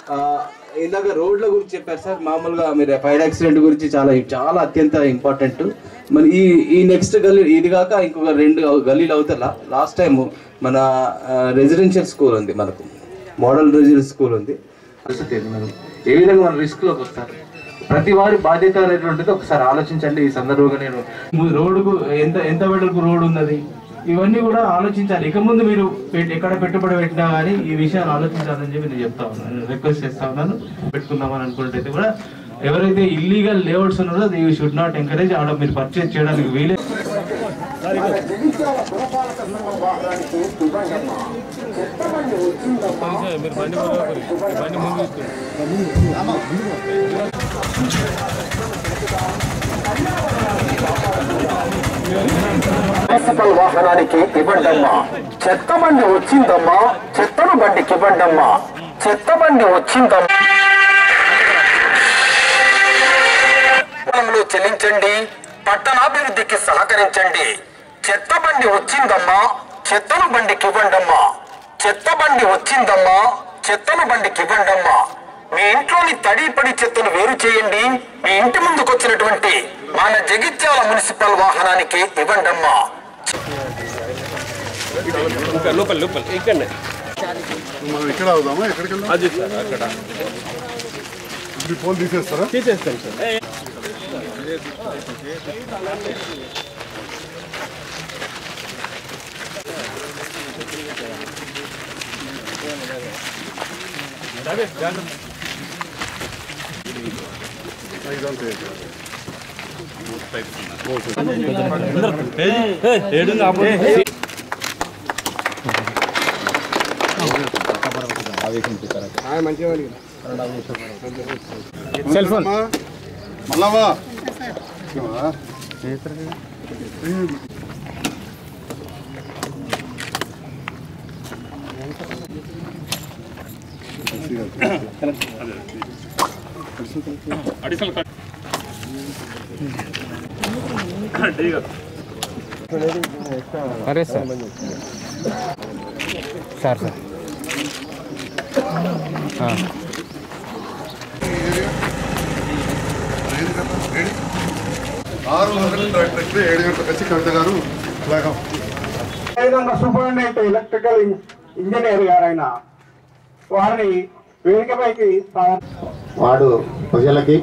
ఆ, ఇందాక రోడ్ల గురించి చెప్పారు సార్ మామూలుగా మీరు ఫైర్ యాక్సిడెంట్ గురించి చాలా చాలా అత్యంత ఇంపార్టెంట్ మరి ఈ ఈ నెక్స్ట్ గల్లీ ఇది కాక ఇంకొక రెండు గల్లీలు అవుతారా లాస్ట్ టైం మన రెసిడెన్షియల్ స్కూల్ ఉంది మనకు మోడల్ రెసిడెన్షియల్ స్కూల్ ఉంది పరిస్థితి ఏంది మనం ఏ విధంగా మన రిస్క్ లోకి వస్తారు ప్రతి వారి బాధ్యత అనేటువంటిది ఒకసారి ఆలోచించండి ఈ సందర్భంగా నేను ము- రోడ్డుకు ఎంత ఎంత వెడల్పు రోడ్డు ఉన్నది ఇవన్నీ కూడా ఆలోచించాలి ఇక ముందు మీరు పెట్- ఎక్కడ పెట్టుబడి పెట్టినా కానీ ఈ విషయాలు ఆలోచించాలని చెప్పి నేను చెప్తా ఉన్నాను రిక్వెస్ట్ చేస్తా ఉన్నాను పెట్టుకుందామని అనుకుంటే కూడా ఎవరైతే ఇల్లీగల్ లేఅవుట్స్ ఉన్నారో ది షుడ్ నాట్ ఎంకరేజ్ ఆడ మీరు పర్చేజ్ చేయడానికి వీలే మున్సిపల్ వాహనానికి ఇవ్వండమ్మా చెత్త బండి వచ్చిందమ్మా చెత్తను బండికి ఇవ్వండమ్మా చెత్త బండి వచ్చిందమ్మా పన్నులు చెల్లించండి పట్టణాభివృద్ధికి సహకరించండి చెత్త బండి వచ్చిందమ్మా చెత్తను బండికి ఇవ్వండమ్మా చెత్త బండి వచ్చిందమ్మా చెత్తను బండికి ఇవ్వండమ్మా మీ ఇంట్లోని తడి పడి చెత్తను వేరు చేయండి మీ ఇంటి ముందుకు వచ్చినటువంటి మన జగిత్యాల మున్సిపల్ వాహనానికి ఇవ్వండమ్మా మనం ఇక్కడ అవుదామా ఎక్కడికి వెళ్దాం అది అక్కడ ఇప్పుడు ఫోన్ తీసేస్తారా తీసేస్తాం సార్ ఇదంతే సెల్ ఫోన్ మళ్ళావా ఇవ్వవా? సరే సార్ సార్ సార్ ఆరు గంటల ట్రాక్టర్ ఏడు గంటలకు వచ్చి కవిత గారు ఇలాగా అదేవిధంగా సూపరింటెండెంట్ ఎలక్ట్రికల్ ఇంజనీర్ గారైన వారిని వేదికపైకి స్వాగతం వార్డు ప్రజలకి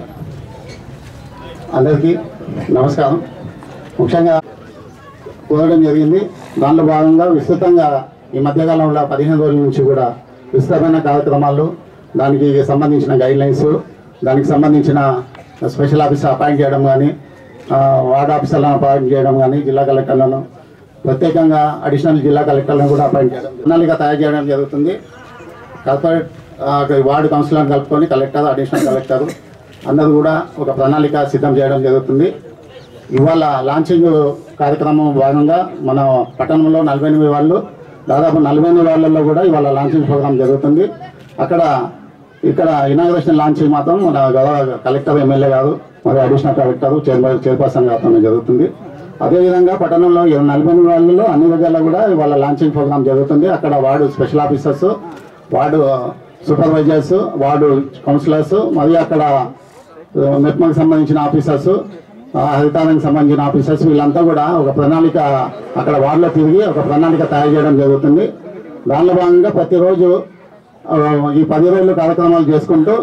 అందరికీ నమస్కారం ముఖ్యంగా కుదరడం జరిగింది దాంట్లో భాగంగా విస్తృతంగా ఈ మధ్యకాలంలో పదిహేను రోజుల నుంచి కూడా విస్తృతమైన కార్యక్రమాలు దానికి సంబంధించిన గైడ్ లైన్స్ దానికి సంబంధించిన స్పెషల్ ఆఫీసర్ అపాయింట్ చేయడం కానీ వార్డు ఆఫీసర్లను అపాయింట్ చేయడం కానీ జిల్లా కలెక్టర్లను ప్రత్యేకంగా అడిషనల్ జిల్లా కలెక్టర్లను కూడా అపాయింట్ చేయడం ప్రణాళిక తయారు చేయడం జరుగుతుంది కార్పొరేట్ ఆ, వార్డు కౌన్సిలర్ని కలుపుకొని కలెక్టర్ అడిషనల్ కలెక్టర్ అందరూ కూడా ఒక ప్రణాళిక సిద్ధం చేయడం జరుగుతుంది ఇవాళ లాంచింగ్ కార్యక్రమం భాగంగా మన పట్టణంలో నలభై ఎనిమిది వాళ్ళు దాదాపు నలభై ఎనిమిది వాళ్ళల్లో కూడా ఇవాళ లాంచింగ్ ప్రోగ్రామ్ జరుగుతుంది అక్కడ ఇక్కడ ఇనాగ్రేషన్ లాంచింగ్ మాత్రం మన గౌరవ కలెక్టర్ ఎమ్మెల్యే గారు మరి అడిషనల్ కలెక్టర్ చైర్మన్ చైర్పర్సన్ గారితో జరుగుతుంది అదేవిధంగా పట్టణంలో ఇరవై నలభై ఎనిమిది వాళ్ళలో అన్ని దగ్గరలో కూడా ఇవాళ లాంచింగ్ ప్రోగ్రామ్ జరుగుతుంది అక్కడ ward special officers ward supervisors ward councillors మరియు అక్కడ మెప్మకు సంబంధించిన ఆఫీసర్స్ హరితానికి సంబంధించిన ఆఫీసర్స్ వీళ్ళంతా కూడా ఒక ప్రణాళిక అక్కడ వార్డులో తిరిగి ఒక ప్రణాళిక తయారు చేయడం జరుగుతుంది దానిలో భాగంగా ప్రతిరోజు ఆ, ఈ పది రోజులు కార్యక్రమాలు చేసుకుంటూ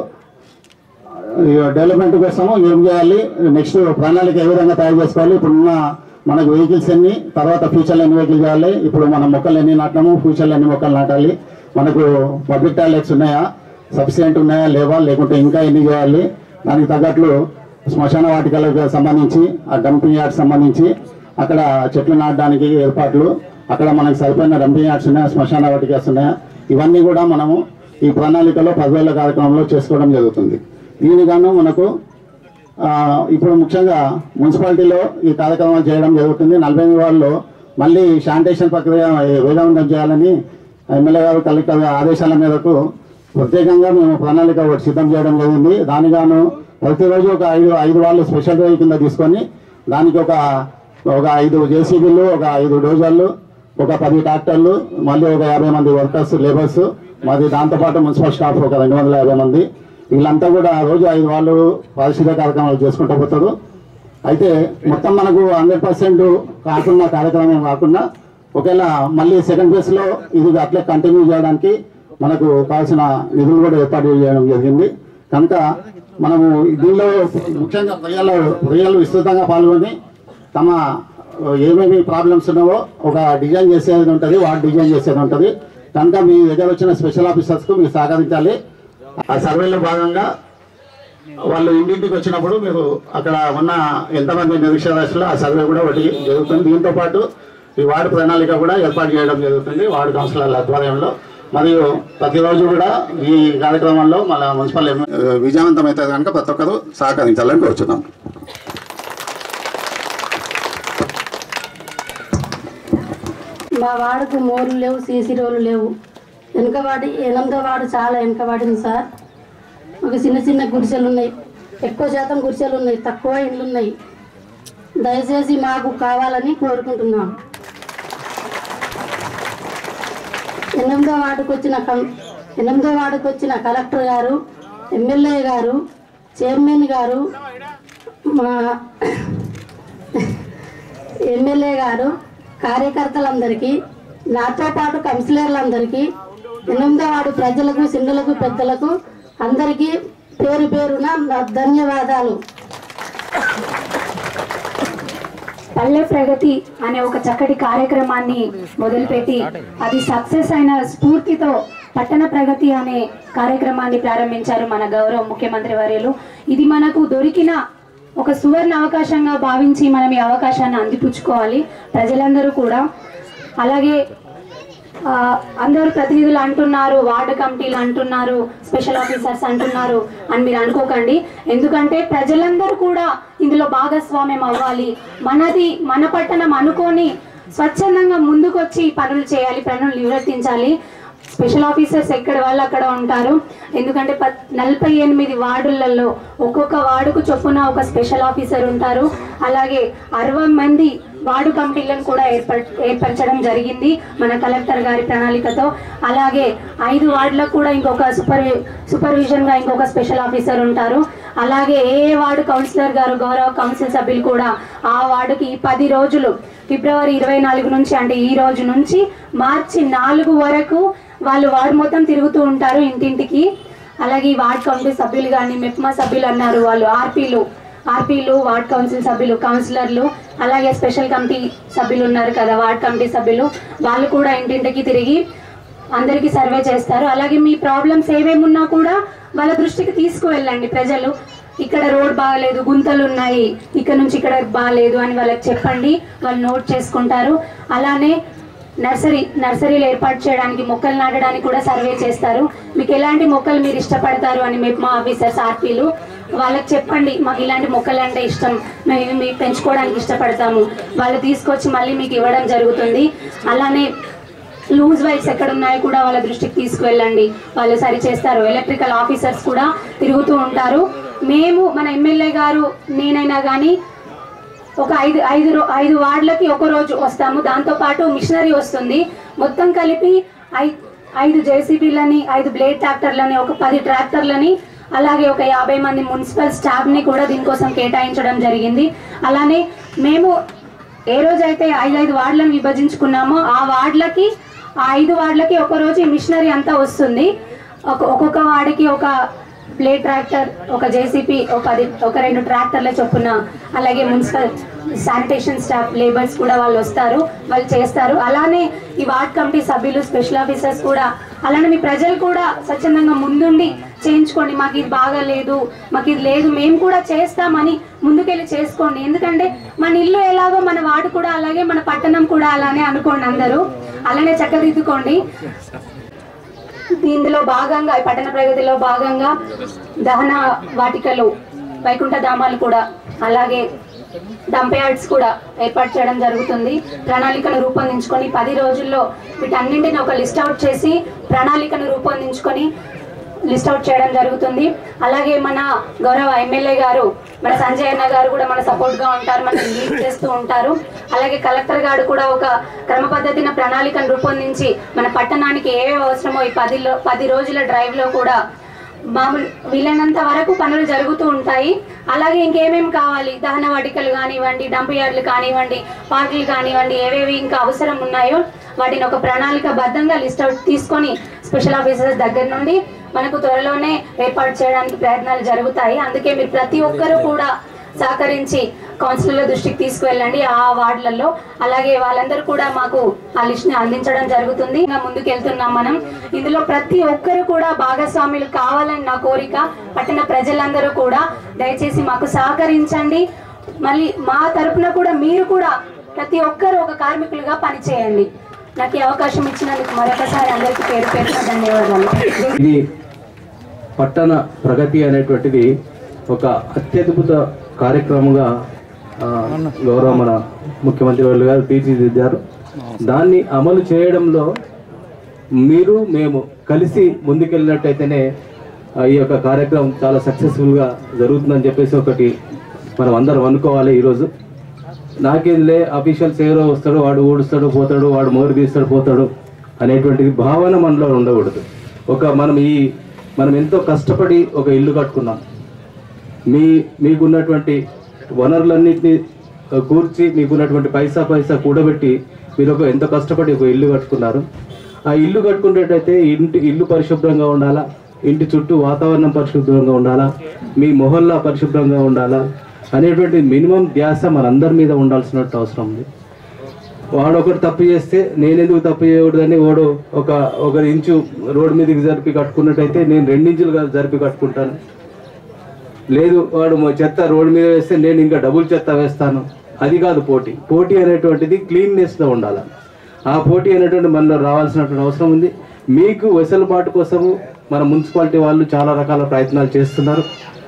ఈ డెవలప్మెంట్ కోసము ఏం చేయాలి నెక్స్ట్ ప్రణాళిక ఏ విధంగా తయారు చేసుకోవాలి ఇప్పుడున్న మనకు వెహికల్స్ ఎన్ని తర్వాత ఫ్యూచర్లో ఎన్ని వెహికల్ చేయాలి ఇప్పుడు మన మొక్కలు ఎన్ని నాటినాము ఫ్యూచర్లో ఎన్ని మొక్కలు నాటాలి మనకు పబ్లిక్ టాయిలెట్స్ ఉన్నాయా సఫిషియెంట్ ఉన్నాయా లేవా లేకుంటే ఇంకా ఎన్ని చేయాలి దానికి తగ్గట్లు శ్మశాన వాటికలకు సంబంధించి ఆ డంపింగ్ యార్డ్ సంబంధించి అక్కడ చెట్లు నాటడానికి ఏర్పాట్లు అక్కడ మనకు సరిపోయిన డంపింగ్ యార్డ్స్ ఉన్నాయా శ్మశాన వాటికస్ ఉన్నాయా ఇవన్నీ కూడా మనము ఈ ప్రణాళికలో పదివేల కార్యక్రమంలో చేసుకోవడం జరుగుతుంది దీనిగాను మనకు ఆ, ఇప్పుడు ముఖ్యంగా మున్సిపాలిటీలో ఈ కార్యక్రమాలు చేయడం జరుగుతుంది నలభై ఎనిమిది వాళ్ళు మళ్ళీ శానిటేషన్ ప్రక్రియ వేగవంతం చేయాలని ఎమ్మెల్యే గారు కలెక్టర్ ఆదేశాల మేరకు ప్రత్యేకంగా మేము ప్రణాళిక ఒకటి సిద్ధం చేయడం జరిగింది దానిగాను ప్రతిరోజు ఒక ఐదు ఐదు వాళ్ళు స్పెషల్ డ్రైవ్ కింద తీసుకొని దానికి ఒక ఒక ఐదు జేసీబీలు ఒక ఐదు డోజర్లు ఒక పది ట్రాక్టర్లు మళ్ళీ ఒక యాభై మంది వర్కర్స్ లేబర్స్ మాది దాంతోపాటు మున్సిపల్ స్టాఫ్ ఒక రెండు వందల యాభై మంది వీళ్ళంతా కూడా రోజు ఐదు వాళ్ళు పారిశుద్ధ్య కార్యక్రమాలు చేసుకుంటూ పోతారు అయితే మొత్తం మనకు హండ్రెడ్ పర్సెంట్ కాకుండా కార్యక్రమం కాకుండా ఒకవేళ మళ్ళీ సెకండ్ ఫేజ్లో ఇది అట్లే కంటిన్యూ చేయడానికి మనకు కావాల్సిన నిధులు కూడా ఏర్పాటు చేయడం జరిగింది కనుక మనము దీనిలో ముఖ్యంగా ప్రజలు ప్రజలు విస్తృతంగా పాల్గొని తమ ఏమేమి ప్రాబ్లమ్స్ ఉన్నావో ఒక డిజైన్ చేసేది ఉంటుంది వాడు డిజైన్ చేసేది ఉంటుంది కనుక మీ దగ్గర వచ్చిన స్పెషల్ ఆఫీసర్స్కు మీరు సహకరించాలి ఆ సర్వేలో భాగంగా వాళ్ళు ఇంటింటికి వచ్చినప్పుడు మీరు అక్కడ ఉన్న ఎంతమంది నిరీక్షరాశులు ఆ సర్వే కూడా ఒకటి జరుగుతుంది దీంతో పాటు ఈ వార్డు ప్రణాళిక కూడా ఏర్పాటు చేయడం జరుగుతుంది వార్డు కౌన్సిలర్ల ఆధ్వర్యంలో మరియు ప్రతిరోజు కూడా ఈ కార్యక్రమంలో మన మున్సిపల్ ఎమ్- విజయవంతం అవుతుంది కనుక ప్రతి ఒక్కరు సహకరించాలని కోరుచున్నాం మా వాడకు మోర్లు లేవు సీసీ రోడ్లు లేవు వెనుకబాటి ఎనిమిదో వాడు చాలా వెనుకబాటింది సార్ ఒక చిన్న చిన్న గుడిసెలు ఉన్నాయి ఎక్కువ శాతం గుడిసెలు ఉన్నాయి తక్కువ ఇండ్లు ఉన్నాయి దయచేసి మాకు కావాలని కోరుకుంటున్నాం ఎనిమిదో వార్డుకు వచ్చిన కం- ఎనిమిదో వార్డుకు వచ్చిన కలెక్టర్ గారు ఎమ్మెల్యే గారు చైర్మన్ గారు మా ఎమ్మెల్యే గారు కార్యకర్తలందరికీ నాతో పాటు కౌన్సిలర్లందరికీ ఎనిమిదో వాడు ప్రజలకు చిన్నలకు పెద్దలకు అందరికీ పేరు పేరున నా ధన్యవాదాలు పల్లె ప్రగతి అనే ఒక చక్కటి కార్యక్రమాన్ని మొదలుపెట్టి అది సక్సెస్ అయిన స్ఫూర్తితో పట్టణ ప్రగతి అనే కార్యక్రమాన్ని ప్రారంభించారు మన గౌరవ ముఖ్యమంత్రి వర్యులు ఇది మనకు దొరికిన ఒక సువర్ణ అవకాశంగా భావించి మనం ఈ అవకాశాన్ని అందిపుచ్చుకోవాలి ప్రజలందరూ కూడా అలాగే ఆ, అందరూ ప్రతినిధులు అంటున్నారు వార్డు కమిటీలు అంటున్నారు స్పెషల్ ఆఫీసర్స్ అంటున్నారు అని మీరు అనుకోకండి ఎందుకంటే ప్రజలందరూ కూడా ఇందులో భాగస్వామ్యం అవ్వాలి మనది మన పట్టణం అనుకొని స్వచ్ఛందంగా ముందుకొచ్చి పనులు చేయాలి పనులు నిర్వర్తించాలి స్పెషల్ ఆఫీసర్స్ ఎక్కడ వాళ్ళు అక్కడ ఉంటారు ఎందుకంటే ప నలభై ఎనిమిది వార్డులలో ఒక్కొక్క వార్డుకు చొప్పున ఒక స్పెషల్ ఆఫీసర్ ఉంటారు అలాగే అరవై మంది వార్డు కమిటీలను కూడా ఏర్పర ఏర్పరచడం జరిగింది మన కలెక్టర్ గారి ప్రణాళికతో అలాగే ఐదు వార్డులకు కూడా ఇంకొక సూపర్వి సూపర్విజన్గా ఇంకొక స్పెషల్ ఆఫీసర్ ఉంటారు అలాగే ఏ ఏ వార్డు కౌన్సిలర్ గారు గౌరవ కౌన్సిల్ సభ్యులు కూడా ఆ వార్డుకి ఈ పది రోజులు ఫిబ్రవరి ఇరవై నాలుగు నుంచి అంటే ఈ రోజు నుంచి మార్చి నాలుగు వరకు వాళ్ళు వార్డు మొత్తం తిరుగుతూ ఉంటారు ఇంటింటికి అలాగే ఈ వార్డ్ కమిటీ సభ్యులు కానీ మెప్మా సభ్యులు అన్నారు వాళ్ళు ఆర్పీలు ఆర్పీలు వార్డ్ కౌన్సిల్ సభ్యులు కౌన్సిలర్లు అలాగే స్పెషల్ కమిటీ సభ్యులు ఉన్నారు కదా వార్డ్ కమిటీ సభ్యులు వాళ్ళు కూడా ఇంటింటికి తిరిగి అందరికీ సర్వే చేస్తారు అలాగే మీ ప్రాబ్లమ్స్ ఏమేమి ఉన్నా కూడా వాళ్ళ దృష్టికి తీసుకువెళ్ళండి ప్రజలు ఇక్కడ రోడ్ బాగాలేదు గుంతలు ఉన్నాయి ఇక్కడ నుంచి ఇక్కడ బాగాలేదు అని వాళ్ళకి చెప్పండి వాళ్ళు నోట్ చేసుకుంటారు అలానే నర్సరీ నర్సరీలు ఏర్పాటు చేయడానికి మొక్కలు నాటడానికి కూడా సర్వే చేస్తారు మీకు ఎలాంటి మొక్కలు మీరు ఇష్టపడతారు అని మేము మా ఆఫీసర్స్ ఆర్పీలు వాళ్ళకి చెప్పండి మాకు ఇలాంటి మొక్కలు అంటే ఇష్టం మేము ఇవి మీకు పెంచుకోవడానికి ఇష్టపడతాము వాళ్ళు తీసుకొచ్చి మళ్ళీ మీకు ఇవ్వడం జరుగుతుంది అలానే లూజ్ వైర్స్ ఎక్కడ ఉన్నాయో కూడా వాళ్ళ దృష్టికి తీసుకువెళ్ళండి వాళ్ళు సరి చేస్తారు ఎలక్ట్రికల్ ఆఫీసర్స్ కూడా తిరుగుతూ ఉంటారు మేము మన ఎమ్మెల్యే గారు నేనైనా కానీ ఒక ఐదు ఐదు రో- ఐదు వార్డులకి ఒక రోజు వస్తాము దాంతో పాటు మిషనరీ వస్తుంది మొత్తం కలిపి ఐ- ఐదు జేసీబీలని ఐదు బ్లేడ్ ట్రాక్టర్లని ఒక పది ట్రాక్టర్లని అలాగే ఒక యాభై మంది మున్సిపల్ స్టాఫ్ని కూడా దీనికోసం కేటాయించడం జరిగింది అలానే మేము ఏ రోజైతే ఐదు ఐదు వార్డులను విభజించుకున్నామో ఆ వార్డులకి ఆ ఐదు వార్డులకి ఒక రోజు ఈ మిషనరీ అంతా వస్తుంది ఒక ఒక్కొక్క వార్డుకి ఒక ప్లే ట్రాక్టర్ ఒక జేసీపీ ఒక పది ఒక రెండు ట్రాక్టర్ల చొప్పున అలాగే మున్సిపల్ శానిటేషన్ స్టాఫ్ లేబర్స్ కూడా వాళ్ళు వస్తారు వాళ్ళు చేస్తారు అలానే ఈ వార్డ్ కమిటీ సభ్యులు స్పెషల్ ఆఫీసర్స్ కూడా అలానే మీ ప్రజలు కూడా స్వచ్ఛందంగా ముందుండి చేయించుకోండి మాకు ఇది బాగా లేదు మాకు ఇది లేదు మేము కూడా చేస్తామని ముందుకెళ్ళి చేసుకోండి ఎందుకంటే మన ఇల్లు ఎలాగో మన వార్డు కూడా అలాగే మన పట్టణం కూడా అలానే అనుకోండి అందరూ అలానే చక్కదిద్దుకోండి ఇందులో భాగంగా ఈ పట్టణ ప్రగతిలో భాగంగా దహన వాటికలు వైకుంఠ ధామాలు కూడా అలాగే డంప్ యార్డ్స్ కూడా ఏర్పాటు చేయడం జరుగుతుంది ప్రణాళికను రూపొందించుకొని పది రోజుల్లో వీటన్నింటిని ఒక లిస్ట్ అవుట్ చేసి ప్రణాళికను రూపొందించుకొని లిస్ట్ అవుట్ చేయడం జరుగుతుంది అలాగే మన గౌరవ ఎమ్మెల్యే గారు మన సంజయ్ అన్న గారు కూడా మన సపోర్ట్ గా ఉంటారు మనం లీడ్ చేస్తూ ఉంటారు అలాగే కలెక్టర్ గారు కూడా ఒక క్రమ పద్ధతిన ప్రణాళికను రూపొందించి మన పట్టణానికి ఏవేవి అవసరమో ఈ పది లో- పది రోజుల డ్రైవ్ లో కూడా మామూలు వీలైనంత వరకు పనులు జరుగుతూ ఉంటాయి అలాగే ఇంకేమేమి కావాలి దహన వాటికలు కానివ్వండి డంప్ యార్డ్లు కానివ్వండి పార్కులు కానివ్వండి ఏవేవి ఇంకా అవసరం ఉన్నాయో వాటిని ఒక ప్రణాళిక బద్ధంగా లిస్ట్ అవుట్ తీసుకొని స్పెషల్ ఆఫీసర్స్ దగ్గర నుండి మనకు త్వరలోనే ఏర్పాటు చేయడానికి ప్రయత్నాలు జరుగుతాయి అందుకే మీరు ప్రతి ఒక్కరూ కూడా సహకరించి కౌన్సిలర్ల దృష్టికి తీసుకువెళ్ళండి ఆ వార్డులలో అలాగే వాళ్ళందరూ కూడా మాకు ఆ లిస్ట్ ని అందించడం జరుగుతుంది ఇంకా ముందుకు వెళ్తున్నాం మనం ఇందులో ప్రతి ఒక్కరు కూడా భాగస్వాములు కావాలని నా కోరిక పట్టణ ప్రజలందరూ కూడా దయచేసి మాకు సహకరించండి మళ్ళీ మా తరపున కూడా మీరు కూడా ప్రతి ఒక్కరు ఒక కార్మికులుగా పనిచేయండి నాకు ఈ అవకాశం ఇచ్చినందుకు మరొకసారి అందరికీ పేరు పేరున ధన్యవాదాలు ఇది పట్టణ ప్రగతి అనేటువంటిది ఒక అత్యద్భుత కార్యక్రమంగా ఆ, గౌరవ మన ముఖ్యమంత్రి వాళ్ళు గారు తీర్చిదిద్దారు దాన్ని అమలు చేయడంలో మీరు మేము కలిసి ముందుకెళ్ళినట్టయితేనే ఆ, ఈ యొక్క కార్యక్రమం చాలా సక్సెస్ఫుల్గా జరుగుతుందని చెప్పేసి ఒకటి మనం అందరం అనుకోవాలి ఈరోజు నాకేంలే అఫీషియల్స్ ఎవరో వస్తాడు వాడు ఊడుస్తాడు పోతాడు వాడు మోరు తీస్తాడు పోతాడు అనేటువంటిది భావన మనలో ఉండకూడదు ఒక మనం ఈ మనం ఎంతో కష్టపడి ఒక ఇల్లు కట్టుకున్నాం మీ మీకున్నటువంటి వనరులన్నింటినీ కూర్చి మీకున్నటువంటి పైసా పైసా కూడబెట్టి మీరు ఒక ఎంతో కష్టపడి ఒక ఇల్లు కట్టుకున్నారు ఆ ఇల్లు కట్టుకునేటైతే ఇంటి ఇల్లు పరిశుభ్రంగా ఉండాలా ఇంటి చుట్టూ వాతావరణం పరిశుభ్రంగా ఉండాలా మీ మొహల్లా పరిశుభ్రంగా ఉండాలా అనేటువంటి మినిమం ధ్యాస మనందరి మీద ఉండాల్సినట్టు అవసరం ఉంది వాడు ఒకటి తప్పు చేస్తే నేనెందుకు తప్పు చేయకూడదని వాడు ఒక ఒక ఇంచు రోడ్డు మీదకి జరిపి కట్టుకున్నట్టయితే నేను రెండించులు కాదు జరిపి కట్టుకుంటాను లేదు వాడు మా చెత్త రోడ్డు మీద వేస్తే నేను ఇంకా డబుల్ చెత్త వేస్తాను అది కాదు పోటీ పోటీ అనేటువంటిది క్లీన్నెస్లో ఉండాలి ఆ పోటీ అనేటువంటి మనలో రావాల్సినటువంటి అవసరం ఉంది మీకు వెసులుబాటు కోసము మన మున్సిపాలిటీ వాళ్ళు చాలా రకాల ప్రయత్నాలు చేస్తున్నారు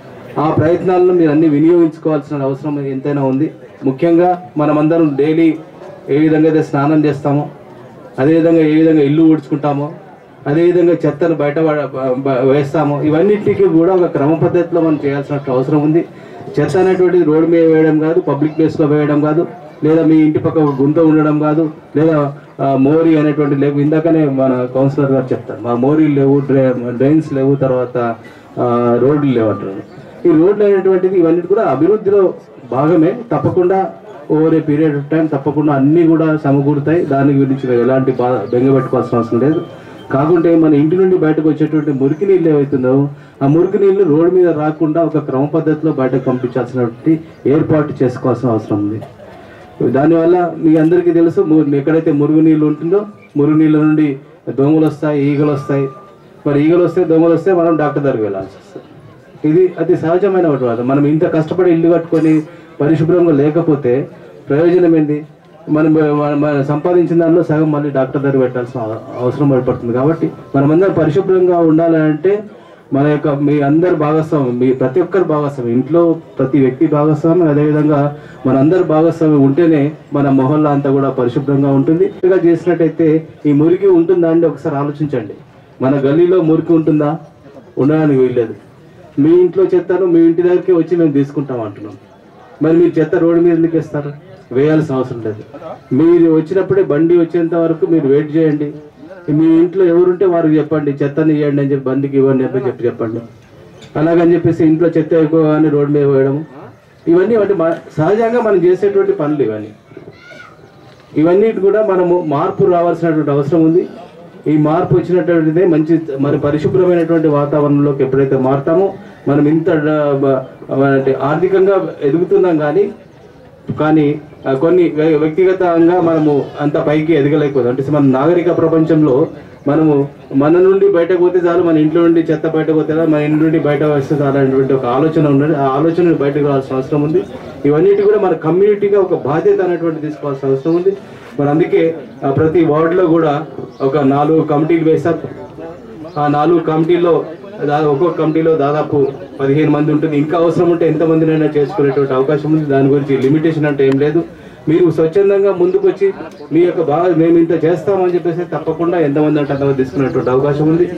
ఆ ప్రయత్నాలను మీరు అన్ని వినియోగించుకోవాల్సిన అవసరం ఎంతైనా ఉంది ముఖ్యంగా మనమందరం డైలీ ఏ విధంగా అయితే స్నానం చేస్తామో అదేవిధంగా ఏ విధంగా ఇల్లు ఊడ్చుకుంటామో అదేవిధంగా చెత్తను బయట పడ- బ- వేస్తామో ఇవన్నిటికీ కూడా ఒక క్రమ పద్ధతిలో మనం చేయాల్సిన అవసరం ఉంది చెత్త అనేటువంటిది రోడ్డు మీద వేయడం కాదు పబ్లిక్ ప్లేస్లో వేయడం కాదు లేదా మీ ఇంటి పక్క ఒక గుంత ఉండడం కాదు లేదా ఆ, మోరీ అనేటువంటి లేవు ఇందాకనే మన కౌన్సిలర్ గారు చెప్తారు మా మోరీలు లేవు డ్రై డ్రైన్స్ లేవు తర్వాత ఆ, రోడ్లు లేవు అంటారు ఈ రోడ్లు అనేటువంటిది ఇవన్నీ కూడా అభివృద్ధిలో భాగమే తప్పకుండా over a period of time తప్పకుండా అన్నీ కూడా సమకూరుతాయి దాని గురించి మీరు ఎలాంటి బా బెంగ పెట్టుకోవాల్సిన అవసరం లేదు కాకుంటే మన ఇంటి నుండి బయటకు వచ్చేటువంటి మురికి నీళ్ళు ఏవైతుందో ఆ మురికి నీళ్లు రోడ్డు మీద రాకుండా ఒక క్రమ పద్ధతిలో బయటకు పంపించాల్సినటువంటి ఏర్పాటు చేసుకోవాల్సిన అవసరం ఉంది దానివల్ల మీ అందరికీ తెలుసు ము- ఎక్కడైతే మురుగు నీళ్ళు ఉంటుందో మురుగు నీళ్ళ నుండి దోమలు వస్తాయి ఈగలు వస్తాయి మరి ఈగలు వస్తే దోమలు వస్తే మనం డాక్టర్ దగ్గరికి వెళ్ళాల్సి వస్తుంది ఇది అతి సహజమైన ఒకటి వాదం. మనం ఇంత కష్టపడి ఇల్లు కట్టుకొని పరిశుభ్రంగా లేకపోతే ప్రయోజనం ఏంటి మనం మన- మన సంపాదించిన దానిలో సగం మళ్ళీ డాక్టర్ దగ్గర పెట్టాల్సిన అవ- అవసరం ఏర్పడుతుంది కాబట్టి మనమందరం పరిశుభ్రంగా ఉండాలంటే మన యొక్క మీ అందరి భాగస్వామ్యం మీ ప్రతి ఒక్కరి భాగస్వామ్యం ఇంట్లో ప్రతి వ్యక్తి భాగస్వామ్యం అదేవిధంగా మనందరి భాగస్వామ్యం ఉంటేనే మన మొహల్లా అంతా కూడా పరిశుభ్రంగా ఉంటుంది ఇలా చేసినట్టయితే ఈ మురికి ఉంటుందా అండి ఒకసారి ఆలోచించండి మన గల్లీలో మురికి ఉంటుందా ఉండడానికి వీల్లేదు మీ ఇంట్లో చెత్తను మీ ఇంటి దగ్గరికి వచ్చి మేము తీసుకుంటాం అంటున్నాం మరి మీరు చెత్త రోడ్డు మీద ఎందుకు ఇస్తారు వేయాల్సిన అవసరం లేదు మీరు వచ్చినప్పుడే బండి వచ్చేంత వరకు మీరు వెయిట్ చేయండి మీ ఇంట్లో ఎవరుంటే వారికి చెప్పండి చెత్తని ఇవ్వండి అని చెప్పి బండికి ఇవ్వండి అని చెప్పి చెప్పండి అలాగని చెప్పేసి ఇంట్లో చెత్త ఎక్కువ అని రోడ్డు మీద వేయడం ఇవన్నీ అంటే మ- సహజంగా మనం చేసేటువంటి పనులు ఇవన్నీ ఇవన్నీ కూడా మనము మార్పు రావాల్సినటువంటి అవసరం ఉంది ఈ మార్పు వచ్చినటువంటిదే మంచి మరి పరిశుభ్రమైనటువంటి వాతావరణంలోకి ఎప్పుడైతే మారుతామో మనం ఇంత డ- బ- అంటే ఆర్థికంగా ఎదుగుతున్నాం కానీ కానీ ఆ, కొన్ని వ్య- వ్యక్తిగతంగా మనము అంత పైకి ఎదగలేకపోతాం అంటే మన నాగరిక ప్రపంచంలో మనము మన నుండి బయటకు పోతే చాలు మన ఇంట్లో నుండి చెత్త బయటకు పోతే చాలు, మన ఇంటి నుండి బయట వస్తే చాలు అనేటువంటి ఒక ఆలోచన ఉన్నది ఆ ఆలోచన బయటకు రావాల్సిన అవసరం ఉంది ఇవన్నిటి కూడా మన కమ్యూనిటీగా ఒక బాధ్యత అనేటువంటి తీసుకోవాల్సిన అవసరం ఉంది మరి అందుకే ఆ, ప్రతి వార్డులో కూడా ఒక నాలుగు కమిటీలు వేశాం ఆ నాలుగు కమిటీల్లో దా- ఒక్కొక్క కమిటీలో దాదాపు పదిహేను మంది ఉంటుంది ఇంకా అవసరం ఉంటే ఎంతమందినైనా చేసుకునేటువంటి అవకాశం ఉంది దాని గురించి లిమిటేషన్ అంటే ఏం లేదు మీరు స్వచ్ఛందంగా ముందుకు వచ్చి మీ యొక్క బాగా మేము ఇంత చేస్తామని చెప్పేసి తప్పకుండా ఎంతమంది అంటే అంతమంది తీసుకునేటువంటి అవకాశం ఉంది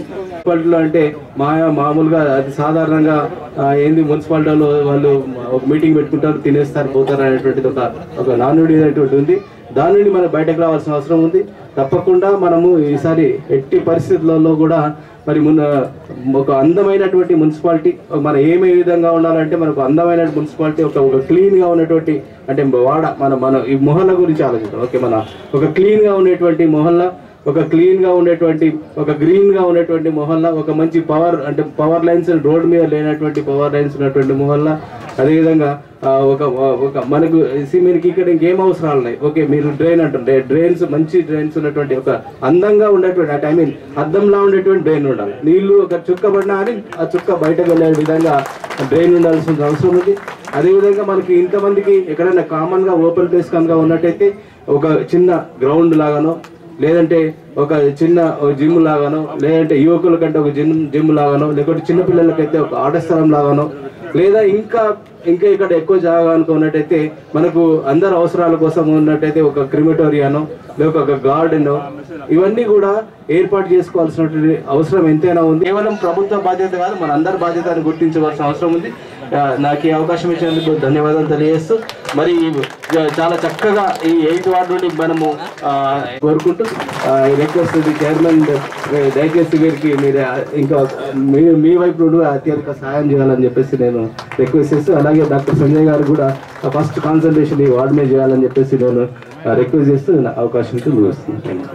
మున్సిపాలిటీలో అంటే మా మామూలుగా అది సాధారణంగా ఆ, ఏంది మున్సిపాలిటీలో వాళ్ళు ఒక మీటింగ్ పెట్టుకుంటారు తినేస్తారు పోతారు అనేటువంటిది ఒక ఒక నానుడి అనేటువంటి ఉంది దాని నుండి మనం బయటకు రావాల్సిన అవసరం ఉంది తప్పకుండా మనము ఈసారి ఎట్టి పరిస్థితులలో కూడా మరి మున్న ఒక అందమైనటువంటి మున్సిపాలిటీ మన ఏమే విధంగా ఉండాలంటే మనకు అందమైన మున్సిపాలిటీ ఒక ఒక క్లీన్ గా ఉన్నటువంటి అంటే వాడ మన మన ఈ మొహల్లా గురించి ఆలోచిద్దాం ఓకే మన ఒక క్లీన్ గా ఉండేటువంటి మొహల్లా ఒక క్లీన్ గా ఉండేటువంటి ఒక గ్రీన్ గా ఉండేటువంటి మొహల్లా ఒక మంచి పవర్ అంటే పవర్ లైన్స్ రోడ్ మీద లేనటువంటి పవర్ లైన్స్ ఉన్నటువంటి మొహల్లా అదేవిధంగా ఆ, ఒక ఒక మనకు see, మీకు ఇక్కడ ఇంకేం అవసరాలు ఉన్నాయి ఓకే మీరు డ్రైన్ అంటుంటే డ్రైన్స్ మంచి డ్రైన్స్ ఉన్నటువంటి ఒక అందంగా ఉండేటువంటి అంటే ఐ మీన్ అద్దంలా ఉండేటువంటి డ్రైన్ ఉండాలి నీళ్లు ఒక చుక్క పడినా అని ఆ చుక్క బయటకు వెళ్ళే విధంగా డ్రైన్ ఉండాల్సిన అవసరం ఉంది అదేవిధంగా మనకి ఇంతమందికి ఎక్కడైనా కామన్ గా ఓపెన్ ప్లేస్ కనుక ఉన్నట్టయితే ఒక చిన్న గ్రౌండ్ లాగానో లేదంటే ఒక చిన్న జిమ్ లాగానో లేదంటే యువకుల కంటే ఒక జిమ్ జిమ్ లాగానో లేకపోతే చిన్న పిల్లలకైతే ఒక ఆట స్థలం లాగానో లేదా ఇంకా ఇంకా ఇక్కడ ఎక్కువ జాగా అనుకున్నట్టయితే మనకు అందరి అవసరాల కోసం ఉన్నట్టయితే ఒక క్రిమిటోరియానో లేక ఒక గార్డెన్ ఇవన్నీ కూడా ఏర్పాటు చేసుకోవాల్సినటువంటి అవసరం ఎంతైనా ఉంది కేవలం ప్రభుత్వ బాధ్యత కాదు మన అందరి బాధ్యత అని గుర్తించవలసిన అవసరం ఉంది ఆ, నాకు ఈ అవకాశం ఇచ్చినందుకు ధన్యవాదాలు తెలియజేస్తూ మరి ఆ, చాలా చక్కగా ఈ ఎయిత్ వార్డు నుండి మనము ఆ, కోరుకుంటూ రిక్వెస్ట్ చైర్మన్ దయచేసి వీరికి మీరు ఆ, ఇంకా మీ మీ వైపు నుండి అత్యధిక సహాయం చేయాలని చెప్పేసి నేను రిక్వెస్ట్ చేస్తూ అలాగే డాక్టర్ సంజయ్ గారు కూడా ఫస్ట్ కాన్సన్ట్రేషన్ ఈ వార్డు మీద చేయాలని చెప్పేసి నేను రిక్వెస్ట్ చేస్తూ నా అవకాశంతో ముగిస్తున్నాను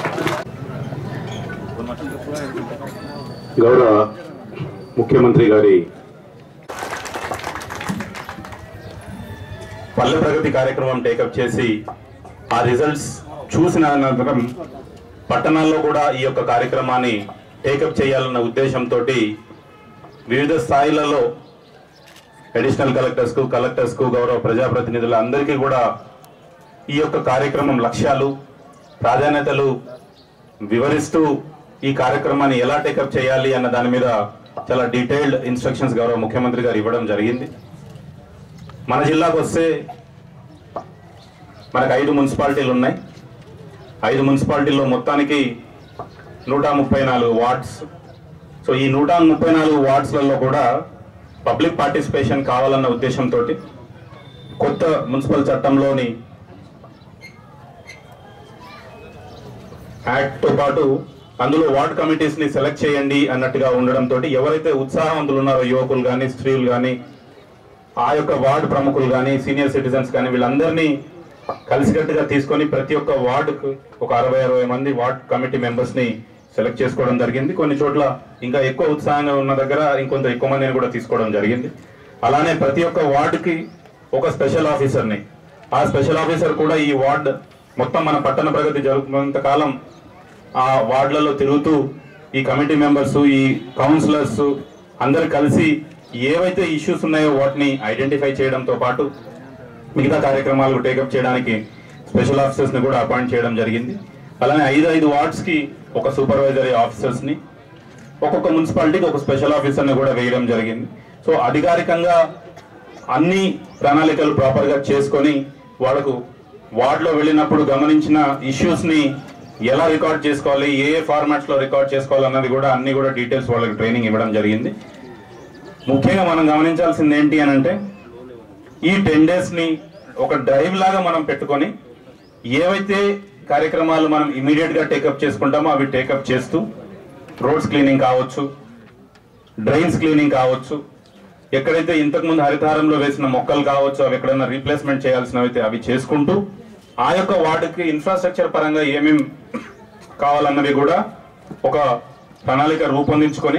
గౌరవ ముఖ్యమంత్రి గారి పల్లె ప్రగతి కార్యక్రమం టేకప్ చేసి ఆ రిజల్ట్స్ చూసిన అనంతరం పట్టణాల్లో కూడా ఈ యొక్క కార్యక్రమాన్ని టేకప్ చేయాలన్న ఉద్దేశంతో వివిధ స్థాయిలలో అడిషనల్ కలెక్టర్స్కు కలెక్టర్స్కు గౌరవ ప్రజాప్రతినిధులు అందరికీ కూడా ఈ యొక్క కార్యక్రమం లక్ష్యాలు ప్రాధాన్యతలు వివరిస్తూ ఈ కార్యక్రమాన్ని ఎలా టేకప్ చేయాలి అన్న దాని మీద చాలా డీటెయిల్డ్ ఇన్స్ట్రక్షన్స్ గౌరవ ముఖ్యమంత్రి గారు ఇవ్వడం జరిగింది మన జిల్లాకు వస్తే మనకు ఐదు మున్సిపాలిటీలు ఉన్నాయి ఐదు మున్సిపాలిటీల్లో మొత్తానికి నూట ముప్పై నాలుగు వార్డ్స్ సో ఈ నూట ముప్పై నాలుగు వార్డ్స్లలో కూడా పబ్లిక్ పార్టిసిపేషన్ కావాలన్న ఉద్దేశంతో కొత్త మున్సిపల్ చట్టంలోని యాక్ట్ తో పాటు అందులో వార్డ్ కమిటీస్ ని సెలెక్ట్ చేయండి అన్నట్టుగా ఉండడంతో ఎవరైతే ఉత్సాహవంతులు ఉన్నారో యువకులు కానీ స్త్రీలు కానీ ఆ యొక్క వార్డు ప్రముఖులు కానీ సీనియర్ సిటిజన్స్ కానీ వీళ్ళందరినీ కలిసికట్టుగా తీసుకొని ప్రతి ఒక్క వార్డుకు ఒక అరవై అరవై మంది వార్డ్ కమిటీ మెంబర్స్ ని సెలెక్ట్ చేసుకోవడం జరిగింది కొన్ని చోట్ల ఇంకా ఎక్కువ ఉత్సాహంగా ఉన్న దగ్గర ఇంకొంత ఎక్కువ మందిని కూడా తీసుకోవడం జరిగింది అలానే ప్రతి ఒక్క వార్డుకి ఒక స్పెషల్ ఆఫీసర్ని ఆ స్పెషల్ ఆఫీసర్ కూడా ఈ వార్డ్ మొత్తం మన పట్టణ ప్రగతి జరుగుతున్నంత కాలం ఆ వార్డులలో తిరుగుతూ ఈ కమిటీ మెంబర్స్ ఈ కౌన్సిలర్స్ అందరు కలిసి ఏవైతే ఇష్యూస్ ఉన్నాయో వాటిని ఐడెంటిఫై చేయడంతో పాటు మిగతా కార్యక్రమాలు టేకప్ చేయడానికి స్పెషల్ ఆఫీసర్స్ ని కూడా అపాయింట్ చేయడం జరిగింది అలానే ఐదు ఐదు వార్డ్స్ కి ఒక సూపర్వైజరీ ఆఫీసర్స్ ని ఒక్కొక్క మున్సిపాలిటీకి ఒక స్పెషల్ ఆఫీసర్ ని కూడా వేయడం జరిగింది సో అధికారికంగా అన్ని ప్రణాళికలు ప్రాపర్ గా చేసుకొని వాళ్ళకు వార్డులో వెళ్ళినప్పుడు గమనించిన ఇష్యూస్ ని ఎలా రికార్డ్ చేసుకోవాలి ఏ ఏ ఫార్మాట్స్ లో రికార్డ్ చేసుకోవాలి అన్నది కూడా అన్ని కూడా డీటెయిల్స్ వాళ్ళకి ట్రైనింగ్ ఇవ్వడం జరిగింది ముఖ్యంగా మనం గమనించాల్సింది ఏంటి అని అంటే ఈ టెన్ డేస్ ని ఒక డ్రైవ్ లాగా మనం పెట్టుకొని ఏవైతే కార్యక్రమాలు మనం ఇమీడియట్ గా టేకప్ చేసుకుంటామో అవి టేకప్ చేస్తూ రోడ్స్ క్లీనింగ్ కావచ్చు డ్రైన్స్ క్లీనింగ్ కావచ్చు ఎక్కడైతే ఇంతకుముందు హరితహారంలో వేసిన మొక్కలు కావచ్చు అవి ఎక్కడైనా రీప్లేస్మెంట్ చేయాల్సినవి అయితే అవి చేసుకుంటూ ఆ యొక్క వార్డుకి ఇన్ఫ్రాస్ట్రక్చర్ పరంగా ఏమేం కావాలన్నవి కూడా ఒక ప్రణాళిక రూపొందించుకొని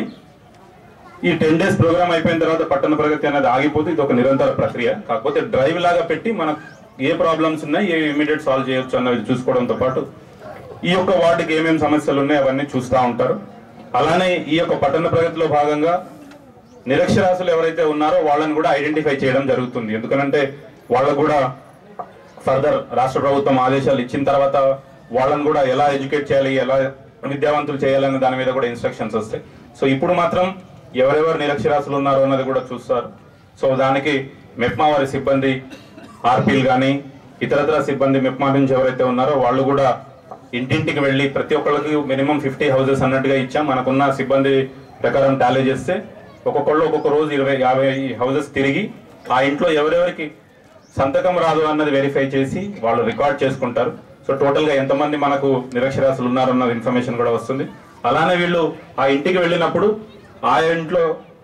ఈ టెన్ డేస్ ప్రోగ్రామ్ అయిపోయిన తర్వాత పట్టణ ప్రగతి అనేది ఆగిపోతే ఇది ఒక నిరంతర ప్రక్రియ కాకపోతే డ్రైవ్ లాగా పెట్టి మనకు ఏ ప్రాబ్లమ్స్ ఉన్నాయి ఏ ఇమీడియట్ సాల్వ్ చేయొచ్చు అన్నది చూసుకోవడంతో పాటు ఈ యొక్క వార్డుకి ఏమేమి సమస్యలు ఉన్నాయి అవన్నీ చూస్తూ ఉంటారు అలానే ఈ యొక్క పట్టణ ప్రగతిలో భాగంగా నిరక్షరాస్యులు ఎవరైతే ఉన్నారో వాళ్ళని కూడా ఐడెంటిఫై చేయడం జరుగుతుంది ఎందుకనంటే వాళ్ళకు కూడా ఫర్దర్ రాష్ట్ర ప్రభుత్వం ఆదేశాలు ఇచ్చిన తర్వాత వాళ్ళని కూడా ఎలా ఎడ్యుకేట్ చేయాలి ఎలా విద్యావంతులు చేయాలనే దాని మీద కూడా ఇన్స్ట్రక్షన్స్ వస్తాయి సో ఇప్పుడు మాత్రం ఎవరెవరు నిరక్షరాస్యులు ఉన్నారో అన్నది కూడా చూస్తారు సో దానికి మెప్మా వారి సిబ్బంది ఆర్పీలు కానీ ఇతరతర సిబ్బంది మెప్మా నుంచి ఎవరైతే ఉన్నారో వాళ్ళు కూడా ఇంటింటికి వెళ్ళి ప్రతి ఒక్కళ్ళకి మినిమం ఫిఫ్టీ హౌసెస్ అన్నట్టుగా ఇచ్చాం మనకున్న సిబ్బంది ప్రకారం టాలీ చేస్తే ఒక్కొక్కళ్ళు ఒక్కొక్క రోజు ఇరవై యాభై హౌసెస్ తిరిగి ఆ ఇంట్లో ఎవరెవరికి సంతకం రాదు అన్నది వెరిఫై చేసి వాళ్ళు రికార్డ్ చేసుకుంటారు సో టోటల్గా ఎంతమంది మనకు నిరక్షరాస్యులు ఉన్నారన్న ఇన్ఫర్మేషన్ కూడా వస్తుంది అలానే వీళ్ళు ఆ ఇంటికి వెళ్ళినప్పుడు ఆ ఇంట్లో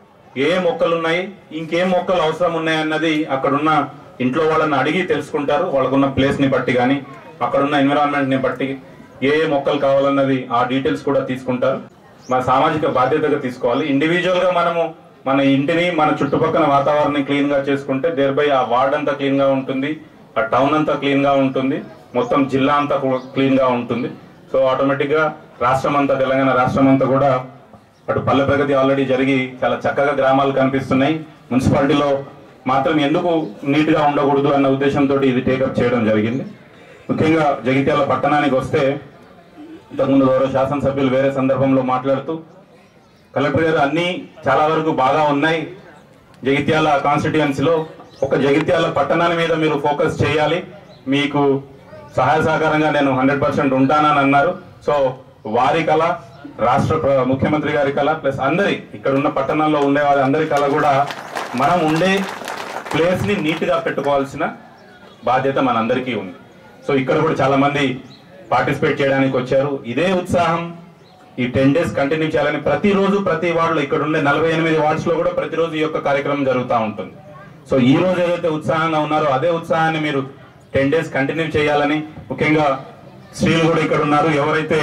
ఏ మొక్కలు ఉన్నాయి ఇంకేం మొక్కలు అవసరం ఉన్నాయి అన్నది అక్కడున్న ఇంట్లో వాళ్ళని అడిగి తెలుసుకుంటారు వాళ్ళకున్న ప్లేస్ ని బట్టి కానీ అక్కడున్న ఎన్విరాన్మెంట్ ని బట్టి ఏ ఏ మొక్కలు కావాలన్నది ఆ డీటెయిల్స్ కూడా తీసుకుంటారు మన సామాజిక బాధ్యతగా తీసుకోవాలి ఇండివిజువల్ గా మనము మన ఇంటిని మన చుట్టుపక్కల వాతావరణం క్లీన్ గా చేసుకుంటే దేర్ బై ఆ వార్డ్ అంతా క్లీన్ గా ఉంటుంది ఆ టౌన్ అంతా క్లీన్ గా ఉంటుంది మొత్తం జిల్లా అంతా క్లీన్ గా ఉంటుంది సో ఆటోమేటిక్ గా రాష్ట్రం అంతా తెలంగాణ రాష్ట్రం అంతా కూడా అటు పల్లె ప్రగతి ఆల్రెడీ జరిగి చాలా చక్కగా గ్రామాలు కనిపిస్తున్నాయి మున్సిపాలిటీలో మాత్రం ఎందుకు నీట్ గా ఉండకూడదు అన్న ఉద్దేశంతో ఇది టేకప్ చేయడం జరిగింది ముఖ్యంగా జగిత్యాల పట్టణానికి వస్తే ఇంతకుముందు గౌరవ శాసనసభ్యులు వేరే సందర్భంలో మాట్లాడుతూ కలెక్టర్ గారు అన్ని చాలా వరకు బాగా ఉన్నాయి జగిత్యాల కాన్స్టిట్యుయెన్సీలో ఒక జగిత్యాల పట్టణాన్ని మీద మీరు ఫోకస్ చేయాలి మీకు సహాయ సహకారంగా నేను హండ్రెడ్ పర్సెంట్ ఉంటానని అన్నారు సో వారి కళ రాష్ట్ర ప్ర- ముఖ్యమంత్రి గారి కళ ప్లస్ అందరి ఇక్కడ ఉన్న పట్టణాల్లో ఉండే వారి అందరి కళ కూడా మనం ఉండే ప్లేస్ ని నీట్ గా పెట్టుకోవాల్సిన బాధ్యత మనందరికీ ఉంది సో ఇక్కడ కూడా చాలా మంది పార్టిసిపేట్ చేయడానికి వచ్చారు ఇదే ఉత్సాహం ఈ టెన్ డేస్ కంటిన్యూ చేయాలని ప్రతిరోజు ప్రతి వార్డులో ఇక్కడ ఉండే నలభై ఎనిమిది వార్డ్స్ లో కూడా ప్రతిరోజు ఈ యొక్క కార్యక్రమం జరుగుతూ ఉంటుంది సో ఈ రోజు ఏదైతే ఉత్సాహంగా ఉన్నారో అదే ఉత్సాహాన్ని మీరు టెన్ డేస్ కంటిన్యూ చేయాలని ముఖ్యంగా స్త్రీలు కూడా ఇక్కడ ఉన్నారు ఎవరైతే